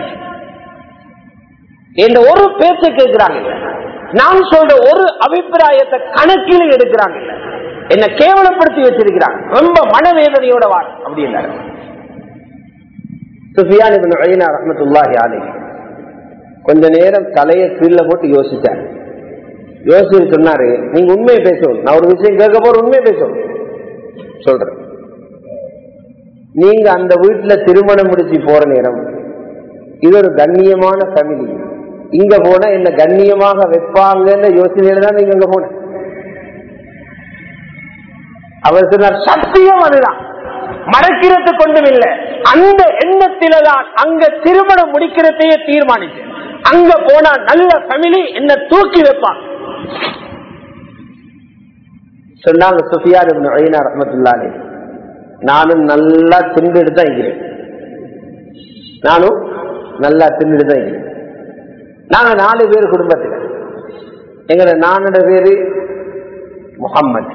என்ற ஒரு பேச்சை கேட்கிறாங்க இல்ல. நான் சொல்ற ஒரு அபிப்பிராயத்தை கணக்கில் எடுக்கிறாங்க இல்ல. என்ன கேவலப்படுத்தி வச்சிருக்கிறாங்க ரொம்ப மனவேதனையோட வார் அப்படின்னாரு சுஃபியான் இப்னு உய்னா ரஹ்மத்துல்லாஹி அலைஹி கொஞ்ச நேரம் தலையை கீழே போட்டு யோசிச்சார் யோசிச்சு சொன்னாரு நீங்க உண்மையை பேசணும் நான் ஒரு விஷயம் கேட்க போற உண்மையை பேசணும் சொல்றேன் நீங்க அந்த வீட்டுல திருமணம் முடிச்சு போற நேரம் இது ஒரு கண்ணியமான ஃபேமிலி இங்க போன என்ன கண்ணியமாக வைப்பாங்கன்னு யோசனையில தான் நீங்க அங்க போன அவர் சொன்னார் சத்தியம் அதுதான் மறக்கிறது கொண்டும் இல்லை அந்த எண்ணத்தில தான் அங்க திருமணம் முடிக்கிறதையே தீர்மானிச்சேன் அங்க போனா நல்ல ஃபேமிலி என்ன தூக்கி வைப்பாங்க சொன்னாங்க சுஃபியான் ரஹமத்துல்லாலே நானும் நல்லா திண்டுட்டு தான் இருக்கிறேன் நானும் நல்லா திண்டுட்டு தான் இருக்கிறேன் நாங்க நாலு பேர் குடும்பத்தில் எங்களோட நானோட பேரு முகம்மது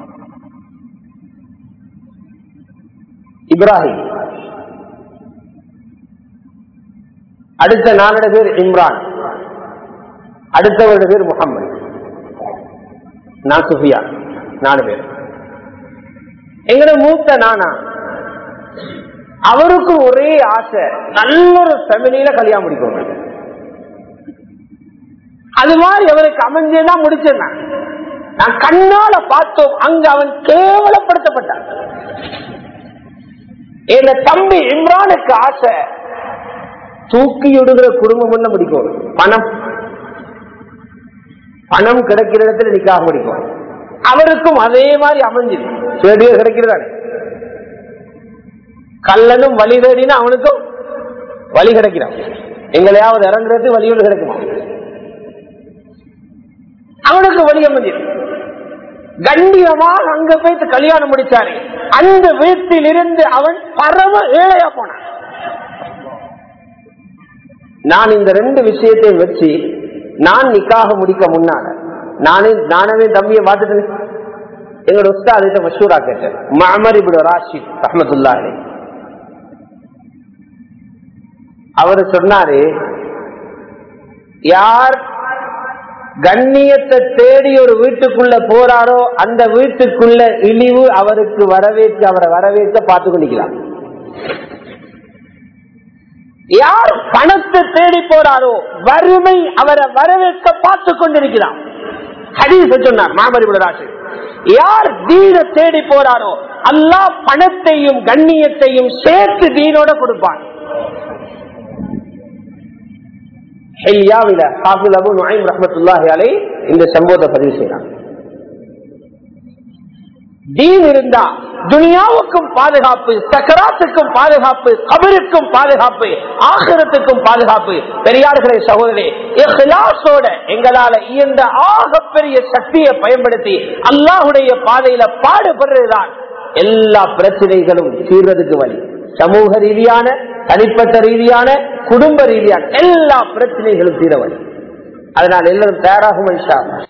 இப்ராஹிம் அடுத்த நானோட பேர் இம்ரான் அடுத்தவரோட பேர் முகம்மது நான் சுஃபியா நாலு பேர் எங்கட மூத்த நானா அவருக்கும் ஒரே ஆசை நல்ல ஒரு ஃபேமிலியில கல்யாணம் முடிக்கணும் அது மாதிரி அவருக்கு அமைஞ்சேன்னா முடிச்சேன் நான். நான் கண்ணால பார்த்தோம் அங்க அவன் கேவலப்படுத்தப்பட்டான் என் தம்பி இம்ரானுக்கு ஆசை தூக்கி விடுகிற குடும்பம் என்ன முடிக்கும் பணம் பணம் கிடைக்கிற இடத்துல நிக்காக முடிக்கும் அவருக்கும் அதே மாதிரி அமைஞ்சது செடியோ கிடைக்கிறதானே கல்லனும் வழி தேடினா அவனுக்கும் வழி கிடைக்கிறான் எங்களையாவது இறங்குறது வழியோடு கிடைக்குமா அவனுக்கு வழி அமைஞ்சது கண்டியமாக அங்க போயிட்டு கல்யாணம் முடிச்சாரு அந்த வீட்டில் இருந்து அவன் பரம ஏழையா போனான் நான் இந்த ரெண்டு விஷயத்தையும் வச்சு நான் நிக்காக முடிக்க முன்னால நானே நானவே தம்பியை பார்த்துட்டு எங்களோட உஸ்தாதிட்ட மஷூரா கேட்டேன் மாமர் இப்படி ராஷித் ரஹமத்துல்லா அவரு சொன்னாரு யார் கண்ணியத்தை தேடி ஒரு வீட்டுக்குள்ள போறாரோ அந்த வீட்டுக்குள்ள இழிவு அவருக்கு வரவேற்று அவரை வரவேற்க பார்த்து கொண்டிருக்கிறார் யார் பணத்தை தேடி போறாரோ வறுமை அவரை வரவேற்க பார்த்து கொண்டிருக்கிறார் ஹதீஸ் சொன்னார் மாமரிபுடராசு யார் தீன தேடி போறாரோ அல்லாஹ் பணத்தையும் கண்ணியத்தையும் சேர்த்து தீனோட கொடுப்பான் ஹெல்யாவில ஹாஃபில் அபு நுழைம் ரஹமத்துல்லாஹி அலை இந்த சம்பவத்தை பதிவு செய்யறாங்க தீன் இருந்தா துனியாவுக்கும் பாதுகாப்பு சக்கராத்துக்கும் பாதுகாப்பு கபருக்கும் பாதுகாப்பு ஆகரத்துக்கும் பாதுகாப்பு பெரியார்களே சகோதரே இஹ்லாஸோட எங்களால இயன்ற ஆகப்பெரிய சக்தியை பயன்படுத்தி அல்லாஹுடைய பாதையில பாடுபடுறதுதான் எல்லா பிரச்சனைகளும் தீர்றதுக்கு வழி சமூக ரீதியான தனிப்பட்ட ரீதியான குடும்ப ரீதியான எல்லா பிரச்சனைகளும் தீர வழி அதனால் எல்லாரும் தயாராகும்